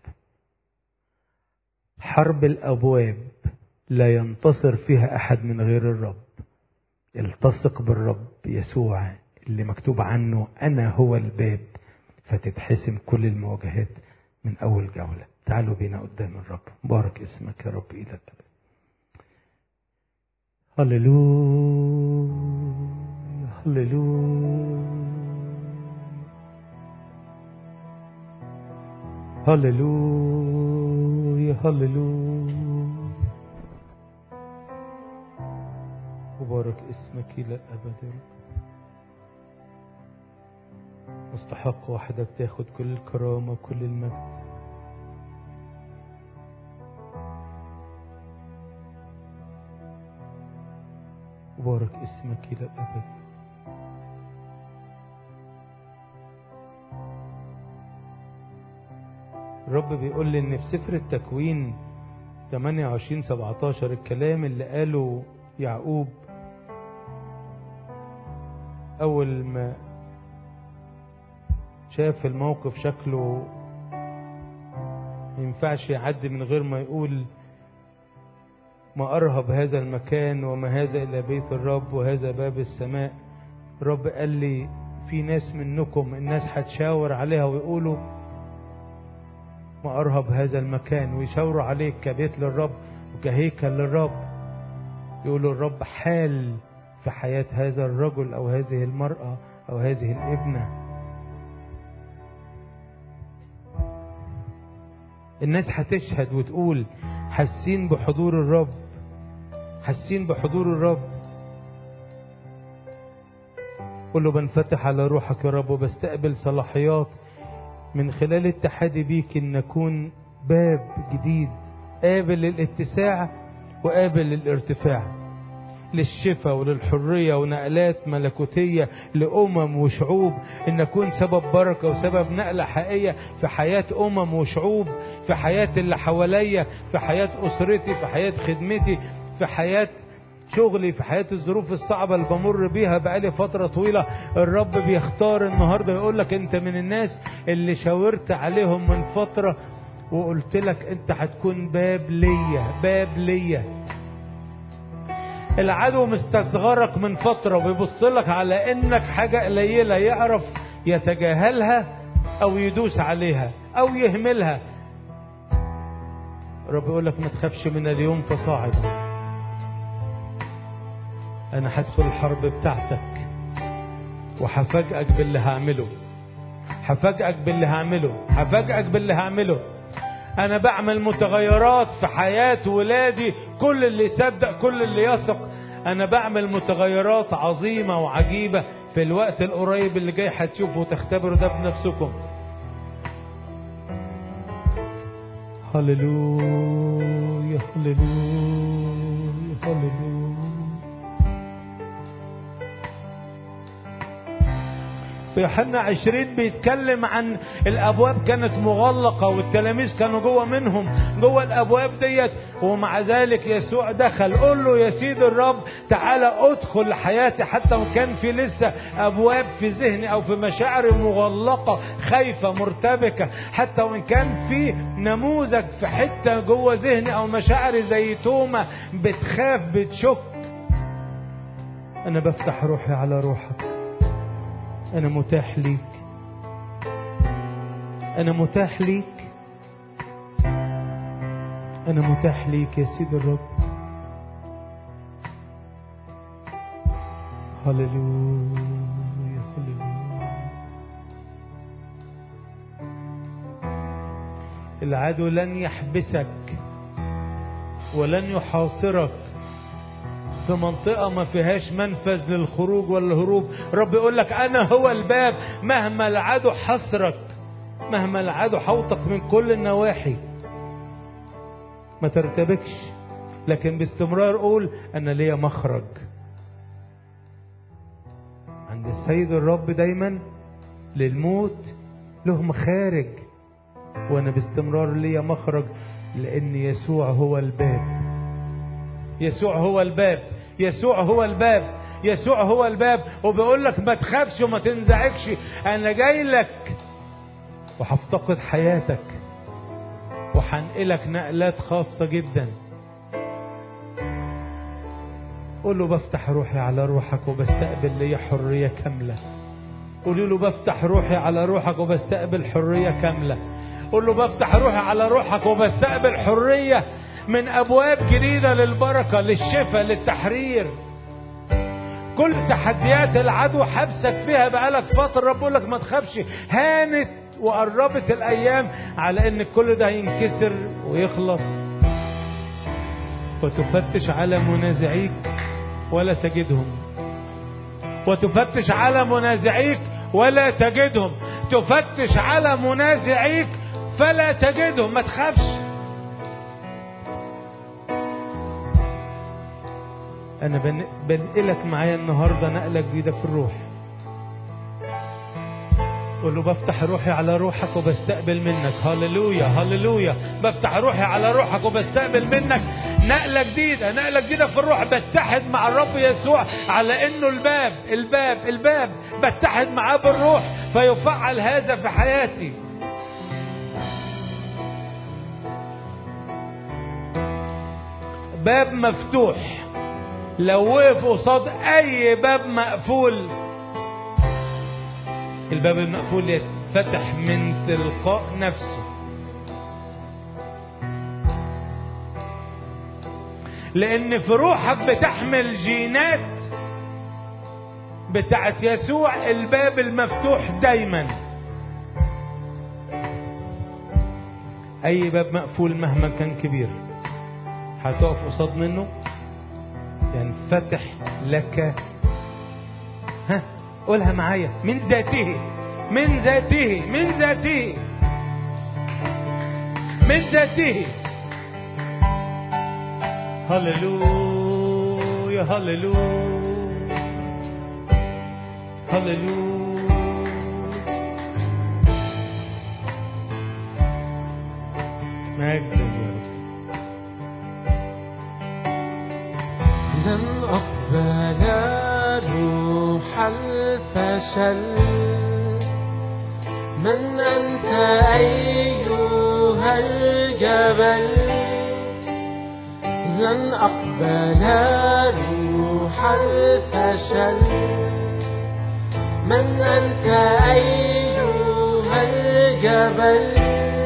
حرب الابواب لا ينتصر فيها احد من غير الرب التصق بالرب يسوع اللي مكتوب عنه انا هو الباب فتتحسم كل المواجهات من اول جوله تعالوا بينا قدام الرب بارك اسمك يا رب الى الابد هللويا هللويا هللويا هللويا مبارك اسمك الى الابد يا رب مستحق وحدك تاخد كل الكرامة وكل المجد مبارك اسمك إلى الأبد الرب بيقول لي ان في سفر التكوين 28 17 الكلام اللي قاله يعقوب اول ما شاف الموقف شكله ما ينفعش يعدي من غير ما يقول ما أرهب هذا المكان وما هذا إلا بيت الرب وهذا باب السماء الرب قال لي في ناس منكم الناس هتشاور عليها ويقولوا ما أرهب هذا المكان ويشاوروا عليك كبيت للرب وكهيكل للرب يقولوا الرب حال في حياة هذا الرجل أو هذه المرأة أو هذه الابنة الناس هتشهد وتقول حاسين بحضور الرب حاسين بحضور الرب قل له بنفتح على روحك يا رب وبستقبل صلاحيات من خلال التحدي بيك ان نكون باب جديد قابل للاتساع وقابل للارتفاع للشفاء وللحرية ونقلات ملكوتية لأمم وشعوب إن نكون سبب بركة وسبب نقلة حقيقية في حياة أمم وشعوب في حياة اللي حواليا في حياة أسرتي في حياة خدمتي في حياة شغلي في حياة الظروف الصعبة اللي بمر بيها بقالي فترة طويلة الرب بيختار النهاردة يقول لك انت من الناس اللي شاورت عليهم من فترة وقلت لك انت هتكون باب ليا باب ليا العدو مستصغرك من فترة وبيبص لك على انك حاجة قليلة يعرف يتجاهلها او يدوس عليها او يهملها رب يقول لك ما تخافش من اليوم فصاعد انا هدخل الحرب بتاعتك وهفاجئك باللي هعمله هفاجئك باللي هعمله هفاجئك باللي هعمله انا بعمل متغيرات في حياة ولادي كل اللي يصدق كل اللي يثق انا بعمل متغيرات عظيمة وعجيبة في الوقت القريب اللي جاي هتشوفوا وتختبروا ده بنفسكم هللويا هللويا هللويا في يوحنا عشرين بيتكلم عن الابواب كانت مغلقه والتلاميذ كانوا جوه منهم جوه الابواب ديت ومع ذلك يسوع دخل قول له يا سيد الرب تعالى ادخل لحياتي حتى وان كان في لسه ابواب في ذهني او في مشاعري مغلقه خايفه مرتبكه حتى وان كان في نموذج في حته جوه ذهني او مشاعري زي تومه بتخاف بتشك انا بفتح روحي على روحك أنا متاح ليك أنا متاح ليك أنا متاح ليك يا سيد الرب هللويا هللويا العدو لن يحبسك ولن يحاصرك في منطقة ما فيهاش منفذ للخروج والهروب رب يقول لك أنا هو الباب مهما العدو حصرك مهما العدو حوطك من كل النواحي ما ترتبكش لكن باستمرار قول أنا ليا مخرج عند السيد الرب دايما للموت له مخارج وانا باستمرار ليا مخرج لان يسوع هو الباب يسوع هو الباب يسوع هو الباب يسوع هو الباب وبيقول لك ما تخافش وما تنزعجش انا جاي لك وهفتقد حياتك وهنقلك نقلات خاصة جدا قول له بفتح روحي على روحك وبستقبل لي حرية كاملة قولوا له بفتح روحي على روحك وبستقبل حرية كاملة قول له بفتح روحي على روحك وبستقبل حرية من أبواب جديدة للبركة للشفاء للتحرير كل تحديات العدو حبسك فيها بقالك فترة رب لك ما تخافش هانت وقربت الأيام على إن كل ده هينكسر ويخلص وتفتش على منازعيك ولا تجدهم وتفتش على منازعيك ولا تجدهم تفتش على منازعيك فلا تجدهم ما تخافش انا بنقلك معايا النهارده نقله جديده في الروح قول له بفتح روحي على روحك وبستقبل منك هللويا هللويا بفتح روحي على روحك وبستقبل منك نقلة جديدة نقلة جديدة في الروح بتحد مع الرب يسوع على انه الباب الباب الباب بتحد معاه بالروح فيفعل هذا في حياتي باب مفتوح لو وقف قصاد اي باب مقفول الباب المقفول يتفتح من تلقاء نفسه لان في روحك بتحمل جينات بتاعت يسوع الباب المفتوح دايما اي باب مقفول مهما كان كبير هتقف قصاد منه ينفتح لك ها قولها معايا من ذاته من ذاته من ذاته من ذاته هللويا هللويا هللويا مجد لن أقبل روح الفشل من أنت أيها الجبل لن أقبل روح الفشل من أنت أيها الجبل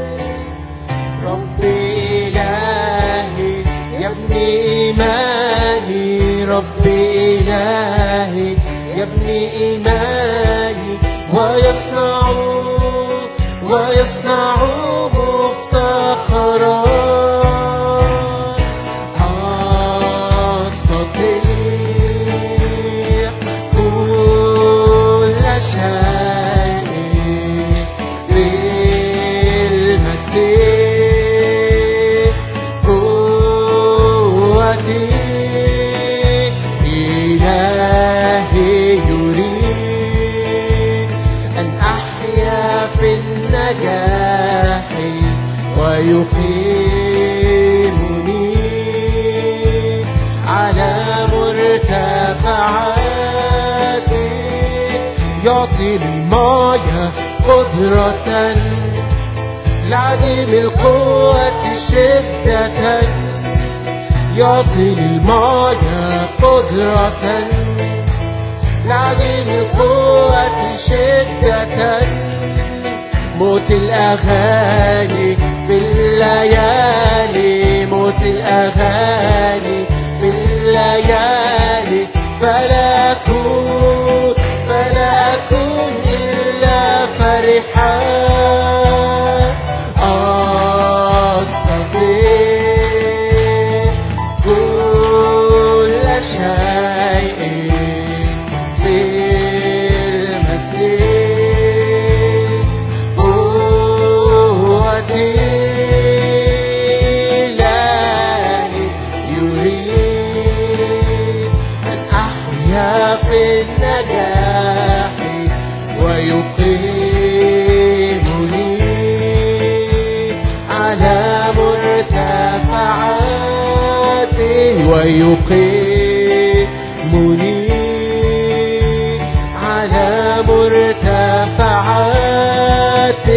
ربي إلهي يبني إيماني ربي إلهي يبني إيماني ويصنع ويصنع مفتخرا أستطيع كل شيء في المسيح قوتي إلهي يريد أن أحيا في النجاح ويقيمني على مرتفعات يعطي المايا قدرة لعديم القوة شدة يعطي للمايا قدرة لعديم القوة شدة موت الأغاني في الليالي موت الأغاني في الليالي فلا أكون فلا أكون إلا فرحا أستطيع كل شيء في المسيح قوتي بالنجاح ويقيمني على مرتفعات ويقيمني على مرتفعات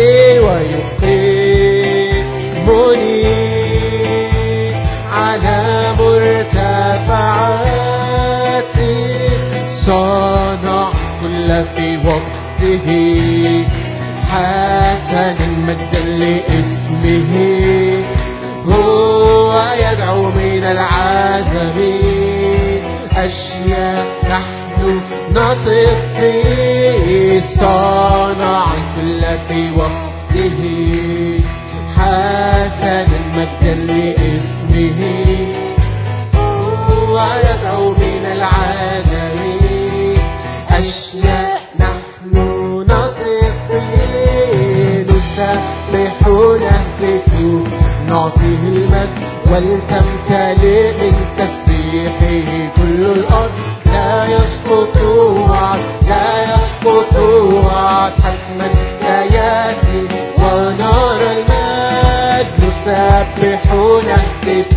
ويقيمني على مرتفعات صنع كل في وقته حسنا مجدا لاسمه هو يدعو من العدم أشياء نحن نثق فيه صانع كل في وقته حسنا مجدا لاسمه هو يدعو من العالم أشياء نحن نثق فيه نسبح نهتف نعطيه المجد ولتمتلئ من تسبيحه كل الأرض لا يسقط وعد لا يسقط وعد حتما سيأتي ونرى المجد نسبح نهتف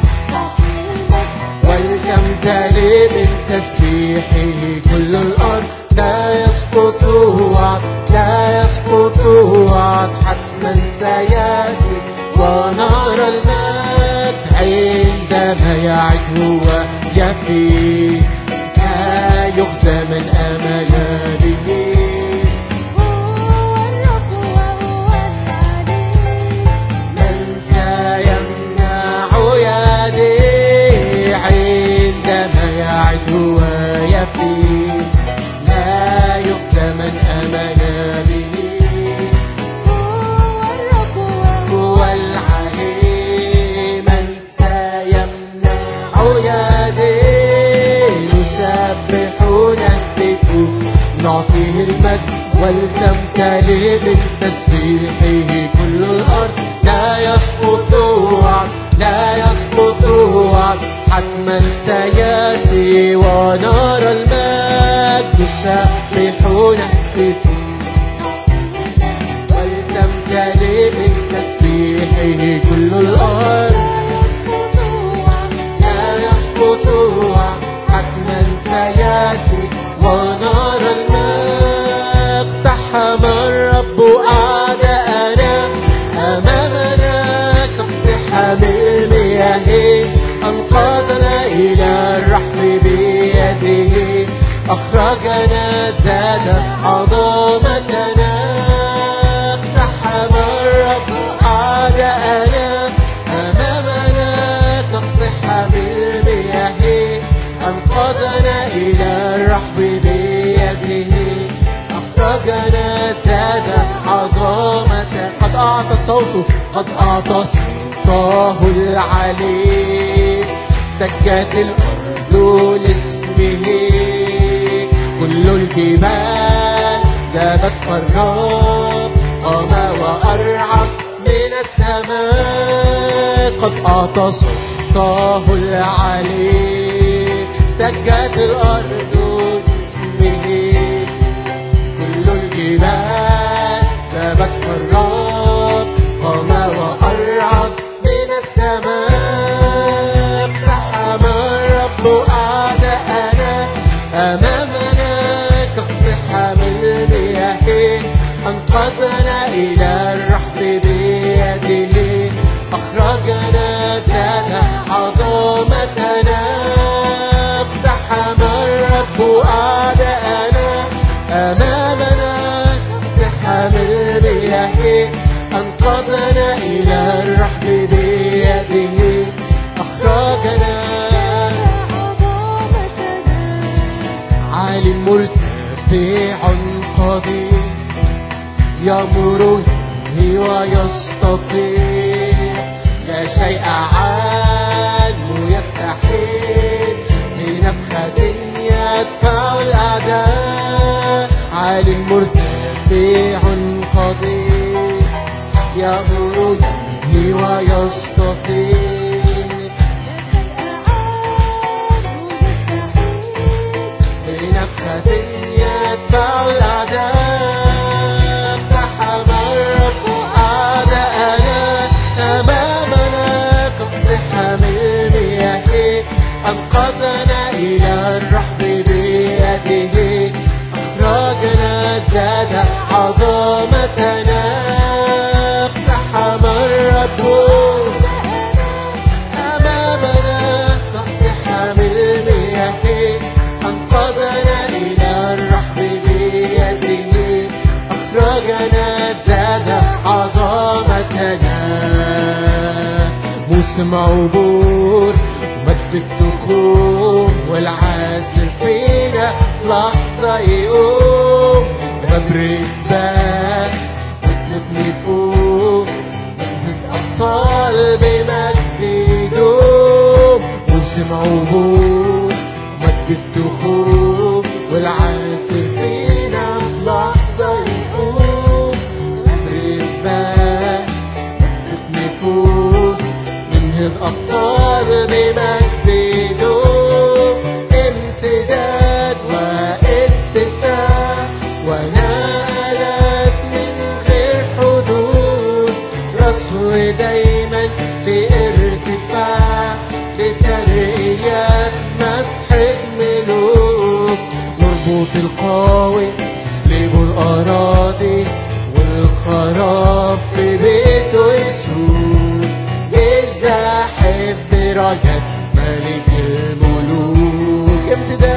ولتمتلئ من تسبيحه كل الأرض لا يسقط وعد لا يسقط وعد حتما سيأتي ونرى المجد عندما يعد هو يفي لا يخزى من أمل به من سيمنع يدي عندما يعد ويفي لا يخزى من أمل به هو العليم من سيمنع يدي نسبح نهتف نعطيه المجد ولتمتلئ من تسبيحه كل الأرض لا يسقط وعد لا يسقط وعد حتما سيأتي ونرى المجد نسبح نهتف ولتمتلئ من تسبيحه كل الأرض لا يسقط حتما سيأتي ونرى المجد اقتحم الرب أعداءنا أمامنا كاقتحام المياه أنقذنا إلى الرحم بيده أخرجنا زاد عظمتنا اقتحم الرب أعداءنا أمامنا كاقتحام المياه أنقذنا إلى الرحم بيده أخرجنا زاد عظمة قد أعطى صوته قد أعطى صوته العلي سجت الأرض لاسمه كل الجبال ذابت قراب قام وأرعب من السماء قد أعطى صوته العلي سجت الأرض باسمه كل الجبال ثبت قراب قام وأرعب من السماء اقتحم الرب أعداءنا أمامنا كاقتحام المياه أنقذنا إلى الرحب بيده أخرجنا زاد عظمتنا اقتحم الرب أنقذنا إلى الرحب بيده أخرجنا زاد عظمتنا اقتحم الرب أمامنا تقتحم المياه أنقذنا إلى الرحب بيده أخرجنا زاد عظمتنا موسم عبور ومجد الدخول والعازل فينا لحظة يقوم مبرق باس نطلب نفوس الأبطال بمجد يدوم موسم عبور مجد الدخول والعازل فينا لحظة يقوم مبرق باس نفوس منه الأبطال بمجده امتداد واتساع ونالت من غير حدود رسو دايما في ارتفاع بترقيات مسحة ملوك مربوط القوي تسليب الأراضي والخراب في بيته يسوع يزاحف برجاء ملك الملوك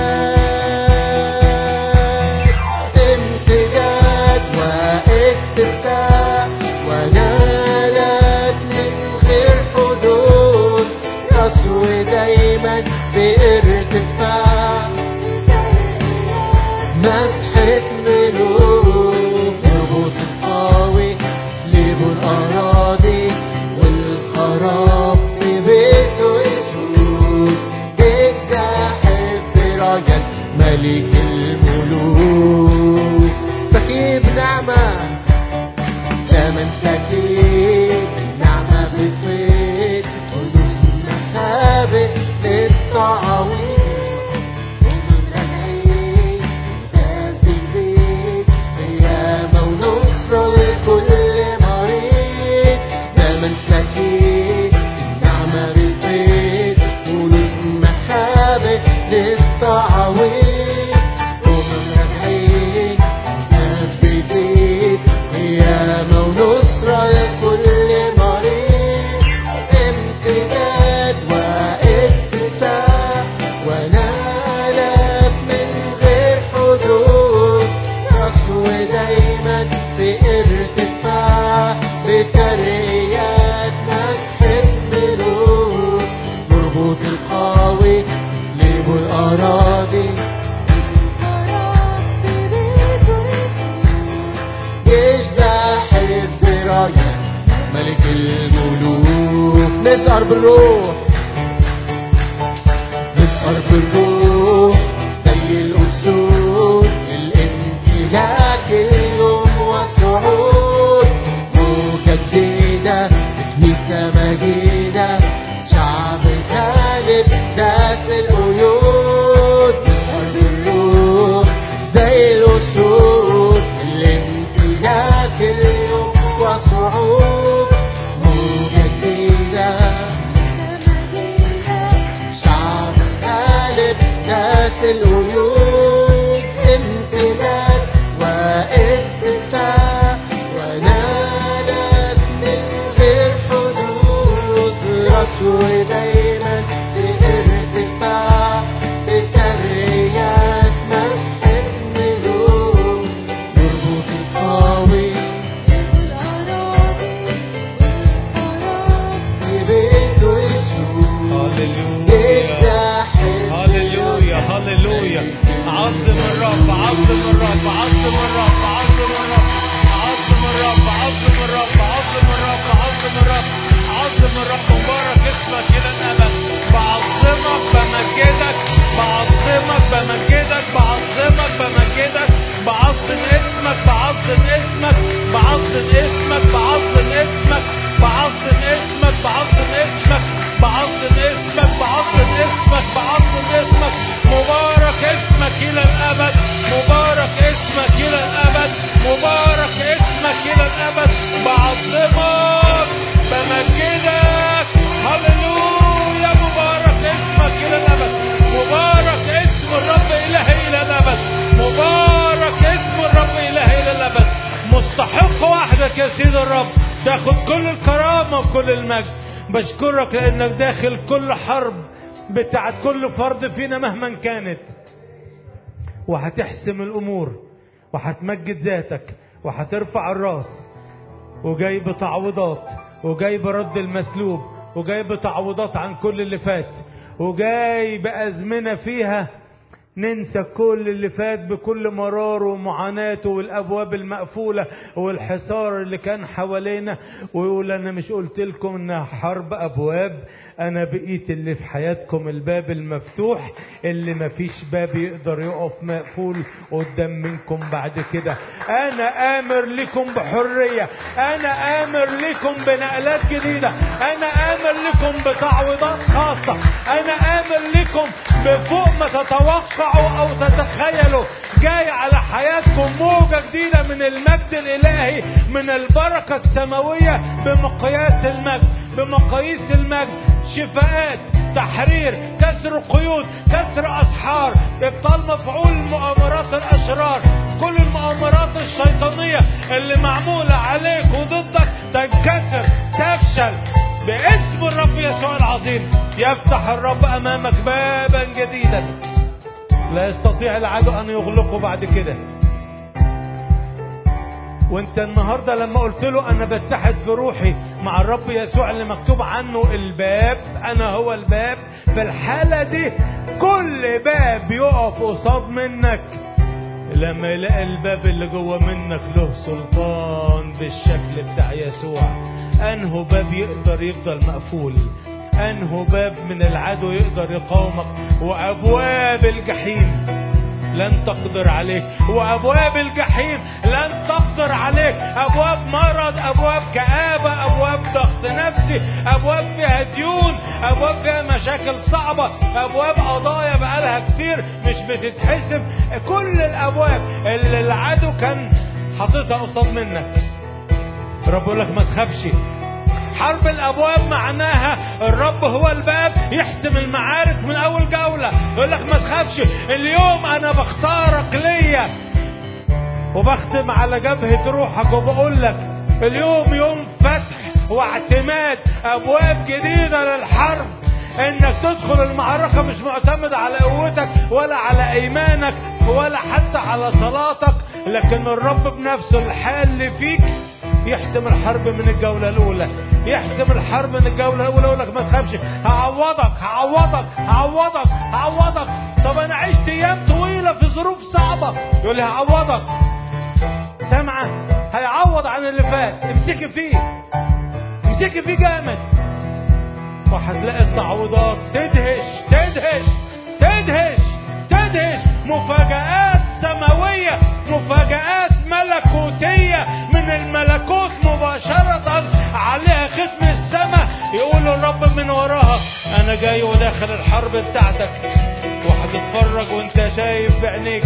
امتداد امتداد واتساع ونالت من غير حدود يسوع دايما في ارتفاع مسحة ملوك يربط القوي تسليب الأراضي والخراب في بيته يسوع جيش ساحب برجل ملك الملوك سكيب نعمة ثمن سكيب النعمة بتفيد قدوس المخابئ للطعويل امتداد واتساع ونالت من غير حدود رسو دايما في ارتفاع بترقيات مسحة ملوك مربوط القوي تسليب الأراضي جيش زاحف براية ملك الملوك نسهر بالروح نسهر بالروح زي الأسود الامتلاك اليوم والصعود موجة جديدة كنيسة مجيدة شعب غالب داس القيود نسهر بالروح زي الأسود الامتلاك اليوم وصعود موجة جديدة شعب غالب ناس القيود امتداد واتساع ونالت من غير حدود رسول دايما في ارتفاع بترقيات مسحة ملوك مربوط القوي في بيته يسوع هللويا هللويا هللويا يا سيد الرب تاخد كل الكرامة وكل المجد بشكرك لأنك داخل كل حرب بتاعت كل فرد فينا مهما كانت وهتحسم الأمور وهتمجد ذاتك وهترفع الراس وجاي بتعويضات وجاي برد المسلوب وجاي بتعويضات عن كل اللي فات وجاي بأزمنة فيها ننسى كل اللي فات بكل مراره ومعاناته والابواب المقفوله والحصار اللي كان حوالينا ويقول انا مش قلت لكم انها حرب ابواب انا بقيت اللي في حياتكم الباب المفتوح اللي مفيش باب يقدر يقف مقفول قدام منكم بعد كده انا امر لكم بحريه انا امر لكم بنقلات جديده انا امر لكم بتعويضات خاصه انا امر لكم بفوق ما تتوقعوا او تتخيلوا جاي على حياتكم موجة جديدة من المجد الإلهي من البركة السماوية بمقياس المجد بمقاييس المجد شفاءات تحرير كسر قيود كسر أسحار إبطال مفعول مؤامرات الأشرار كل المؤامرات الشيطانية اللي معمولة عليك وضدك تنكسر تفشل باسم الرب يسوع العظيم يفتح الرب أمامك بابا جديدا لا يستطيع العدو ان يغلقه بعد كده وانت النهاردة لما قلت له انا بتحد في روحي مع الرب يسوع اللي مكتوب عنه الباب انا هو الباب في الحالة دي كل باب يقف قصاد منك لما يلاقي الباب اللي جوه منك له سلطان بالشكل بتاع يسوع انه باب يقدر يفضل مقفول انه باب من العدو يقدر يقاومك وابواب الجحيم لن تقدر عليه وابواب الجحيم لن تقدر عليك ابواب مرض ابواب كآبة ابواب ضغط نفسي ابواب فيها ديون ابواب فيها مشاكل صعبة ابواب قضايا بقالها كتير مش بتتحسب كل الابواب اللي العدو كان حاططها قصاد منك رب يقول لك ما تخافش حرب الابواب معناها الرب هو الباب يحسم المعارك من اول جوله يقول لك ما تخافش اليوم انا بختارك ليا وبختم على جبهه روحك وبقول لك اليوم يوم فتح واعتماد ابواب جديده للحرب انك تدخل المعركه مش معتمد على قوتك ولا على ايمانك ولا حتى على صلاتك لكن الرب بنفسه الحال فيك يحسم الحرب من الجولة الأولى يحسم الحرب من الجولة الأولى يقول لك ما تخافش هعوضك هعوضك هعوضك هعوضك طب أنا عشت أيام طويلة في ظروف صعبة يقول لي هعوضك سامعة هيعوض عن اللي فات امسكي فيه امسكي فيه جامد وهتلاقي التعويضات تدهش تدهش تدهش تدهش مفاجآت سماوية مفاجآت ملكوتية من الملكوت مباشرة عليها ختم السماء يقول الرب من وراها أنا جاي وداخل الحرب بتاعتك وهتتفرج وانت شايف بعينيك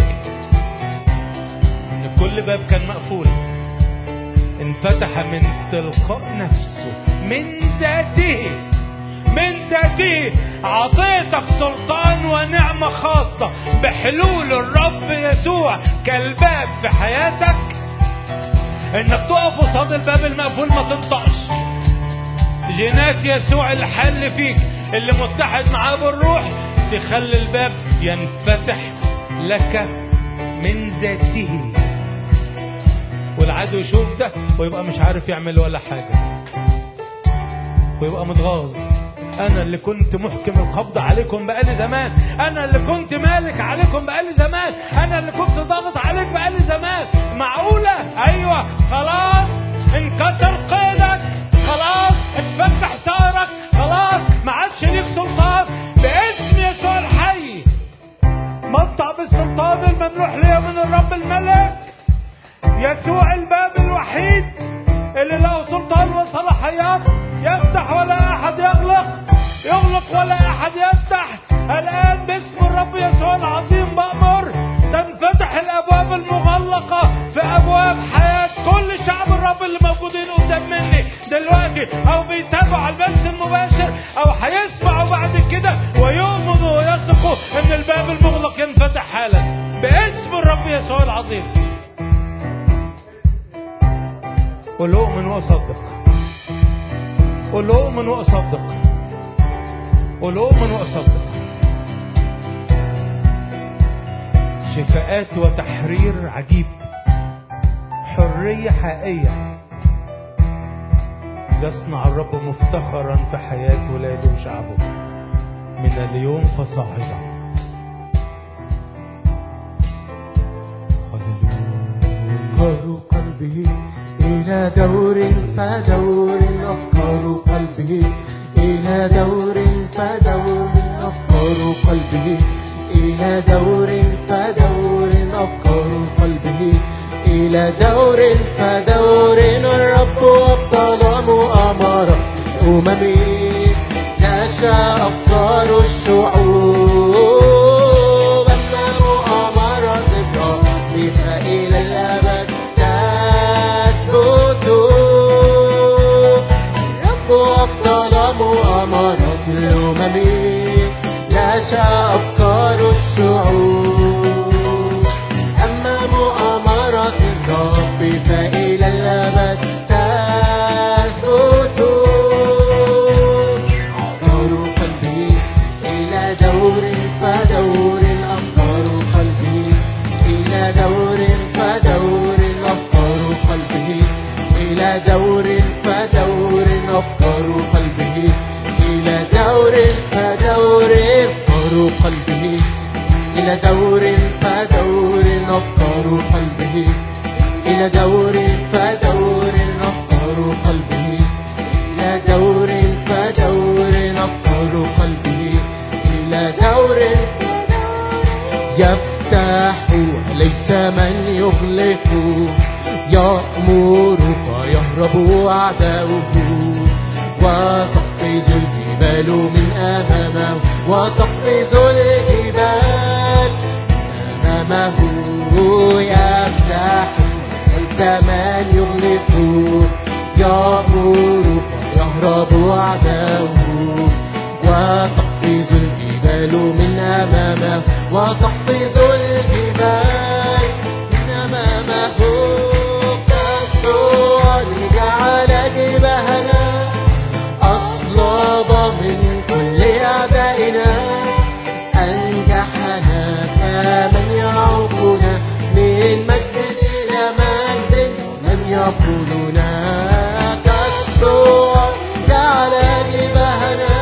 ان كل باب كان مقفول انفتح من تلقاء نفسه من ذاته من ذاته عطيتك سلطان ونعمة خاصة بحلول الرب يسوع كالباب في حياتك انك تقف قصاد الباب المقفول ما تنطقش جينات يسوع اللي حل فيك اللي متحد معاه بالروح تخلي الباب ينفتح لك من ذاته والعدو يشوف ده ويبقى مش عارف يعمل ولا حاجة ويبقى متغاظ انا اللي كنت محكم القبض عليكم بقالي زمان انا اللي كنت مالك عليكم بقالي زمان انا اللي كنت ضاغط عليك بقالي زمان معقولة ايوه خلاص انكسر قيدك خلاص اتفك حصارك خلاص ما عادش ليك سلطان باسم يسوع الحي مقطع بالسلطان الممنوح لي من الرب الملك يسوع الباب الوحيد اللي له سلطان وصلاحيات يفتح ولا احد يغلق يغلق ولا احد يفتح الان باسم الرب يسوع العظيم بامر تنفتح الابواب المغلقه في ابواب حياه كل شعب الرب اللي موجودين قدام مني دلوقتي او بيتابعوا على البث المباشر او هيسمعوا بعد كده ويؤمنوا ويثقوا ان الباب المغلق ينفتح حالا باسم الرب يسوع العظيم قول له اؤمن واصدق قول له اؤمن واصدق قول له اؤمن واصدق شفاءات وتحرير عجيب حرية حقيقية يصنع الرب مفتخرا في حياة ولاده وشعبه من اليوم فصاعدا أفكار قلبه إلى دور فدور أفكار قلبه إلى دور فدور أفكار قلبه إلى دور فدور أفكار قلبه إلى دور فدور الرب أبطل مؤامرة الأمم نشا أفكار الشعوب أما مؤامرة الرب فإلى الأبد تثبت الرب أبطل مؤامرة الأمم نشا أفكار الشعوب أما مؤامرة الرب فإلى الأبد تثبت أفكار قلبي إلى دور فدور أفكار قلبي إلى دور فدور أفكار قلبي إلى دور فدور أفكار قلبه إلى دور فدور أفكار قلبه إلى دور فدور أفكار قلبه إلى دور فدور أفكار قلبه إلى دور فدور أفكار قلبه إلى دور يفتح ليس من يغلق يأمر فيهرب أعداؤه وتقفز الجبال من أمامه وتقفز الجبال أمامه يفتح ليس من يغلق يأمر فيهرب أعداؤه وتقفز الجبال من أمامه وتقفز الجبال من أمامه كالصور جعل جبهنا أصلاب من كل أعدائنا أنجحنا كمن يعوقنا من مجد إلى مجد من يقولنا كالصور جعل جبهنا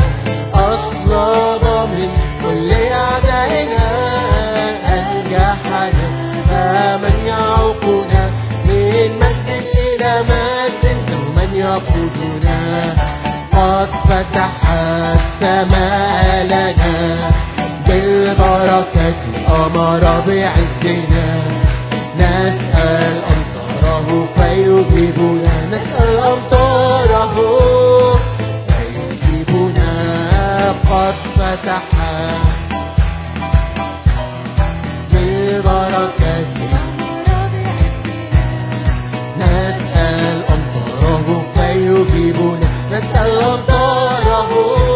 أصلاب من كل أعدائنا أنجحنا فمن يعوقنا من مجد إلى مجد دوما يقودنا قد فتح السماء لنا بالبركة أمر بعزنا نسأل أمطاره فيجيبنا نسأل أمطاره فيجيبنا قد فتح بالبركة نسأل أمطاره فيجيبنا نسأل أمطاره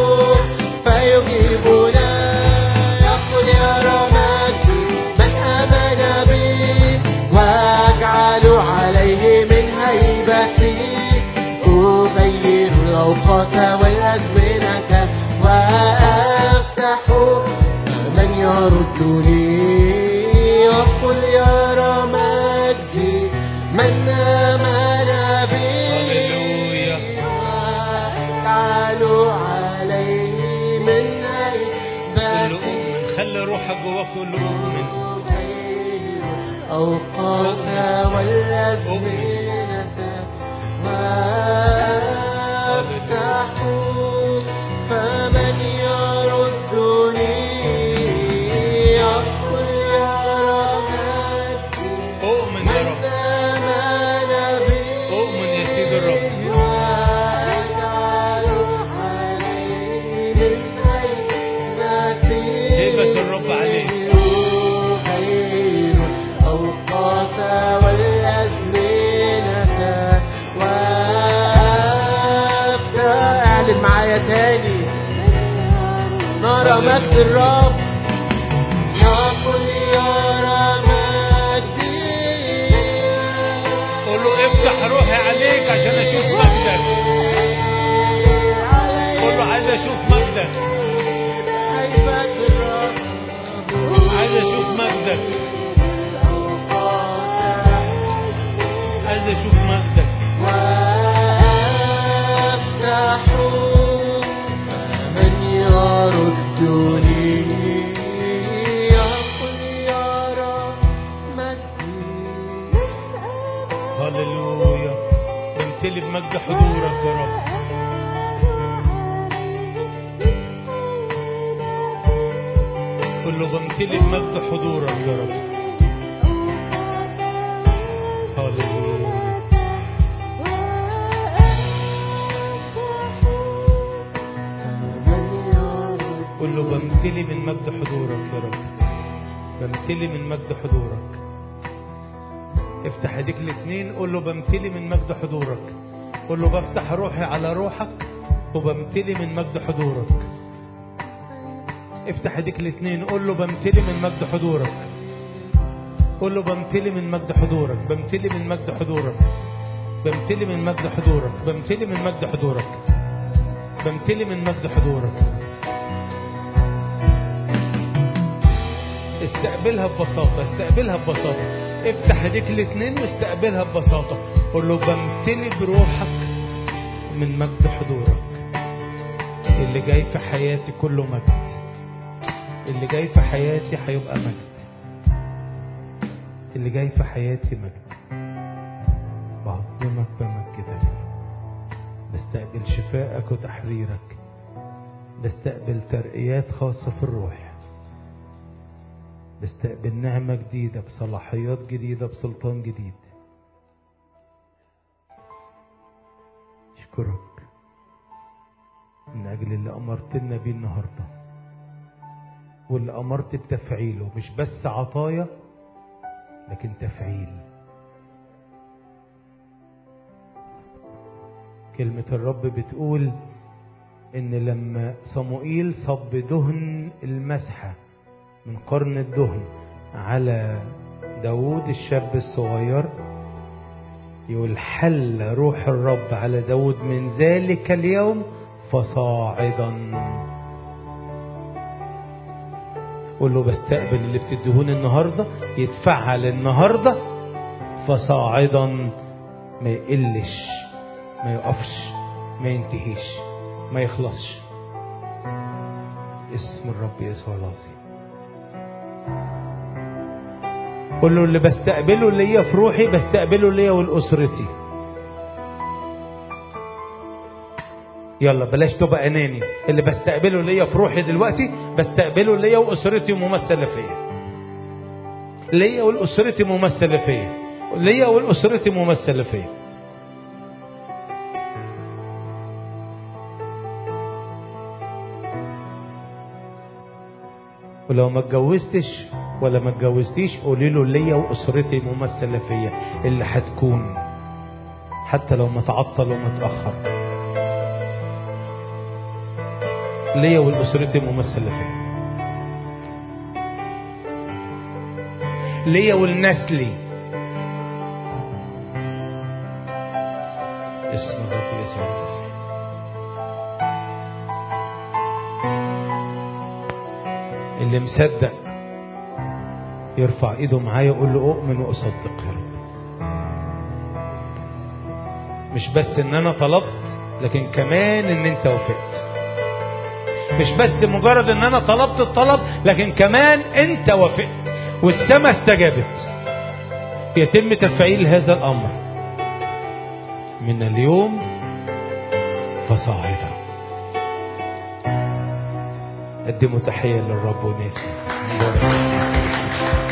فيجيبنا يقول يا رمادي من آمن بي واجعل عليه من هيبتي أغير الأوقات والأزمنة وأفتح من يردني وقل يا رمادي من آمن بي هللويا. واجعل عليه من قول له هيبتي اؤمن خلي روحك جواك تقول له اؤمن أوقات والأزمنة وافتح فمن يردني يقول يا رمادي اؤمن يا رب أؤمن يا سيد الرب. هيبة الرب عليك. خير الأوقات والأزمنة وافتح اعلن معايا تاني نرى مجد الرب يقول يرى مجدي قول له افتح روحي على قول له بمتلي بمجد حضورك يا رب هللويا قول له بمتلي من مجد حضورك يا رب بمتلي من مجد حضورك افتح ايديك الاثنين قول له بمتلي من مجد حضورك قول له بفتح روحي على روحك وبمتلي من مجد حضورك افتح ايديك الاثنين قول له بمتلي من مجد حضورك قول له بمتلي من مجد حضورك بمتلي من مجد حضورك بمتلي من مجد حضورك بمتلي من مجد حضورك بمتلي من مجد حضورك استقبلها ببساطة استقبلها ببساطة افتح ايديك الاثنين واستقبلها ببساطة قول له بمتلي بروحك من مجد حضورك اللي جاي في حياتي كله مجد اللي جاي في حياتي هيبقى مجد اللي جاي في حياتي مجد بعظمك بمجدك بستقبل شفائك وتحريرك بستقبل ترقيات خاصة في الروح بستقبل نعمة جديدة بصلاحيات جديدة بسلطان جديد أشكرك من أجل اللي أمرتنا بيه النهاردة واللي أمرت بتفعيله مش بس عطايا لكن تفعيل كلمة الرب بتقول إن لما صموئيل صب دهن المسحة من قرن الدهن على داود الشاب الصغير يقول حل روح الرب على داود من ذلك اليوم فصاعدا قول له بستقبل اللي بتديهوني النهارده يتفعل النهارده فصاعدا ما يقلش ما يقفش ما ينتهيش ما يخلصش اسم الرب يسوع العظيم قول له اللي بستقبله ليا في روحي بستقبله ليا ولأسرتي يلا بلاش تبقى اناني اللي بستقبله ليا في روحي دلوقتي بستقبله ليا واسرتي ممثله فيا ليا ولاسرتي ممثله فيا ليا ولاسرتي ممثله فيا ولو ما اتجوزتش ولا ما اتجوزتيش قولي له ليا واسرتي ممثله فيا اللي هتكون حتى لو ما تعطل وما تاخر ليا ولاسرتي ممثله فيا ليا ولنسلي اسم الرب يسوع المسيح اللي مصدق يرفع ايده معايا يقول له اؤمن واصدق يا رب مش بس ان انا طلبت لكن كمان ان انت وافقت مش بس مجرد ان انا طلبت الطلب لكن كمان انت وافقت والسماء استجابت يتم تفعيل هذا الامر من اليوم فصاعدا قدموا تحيه للرب ونادي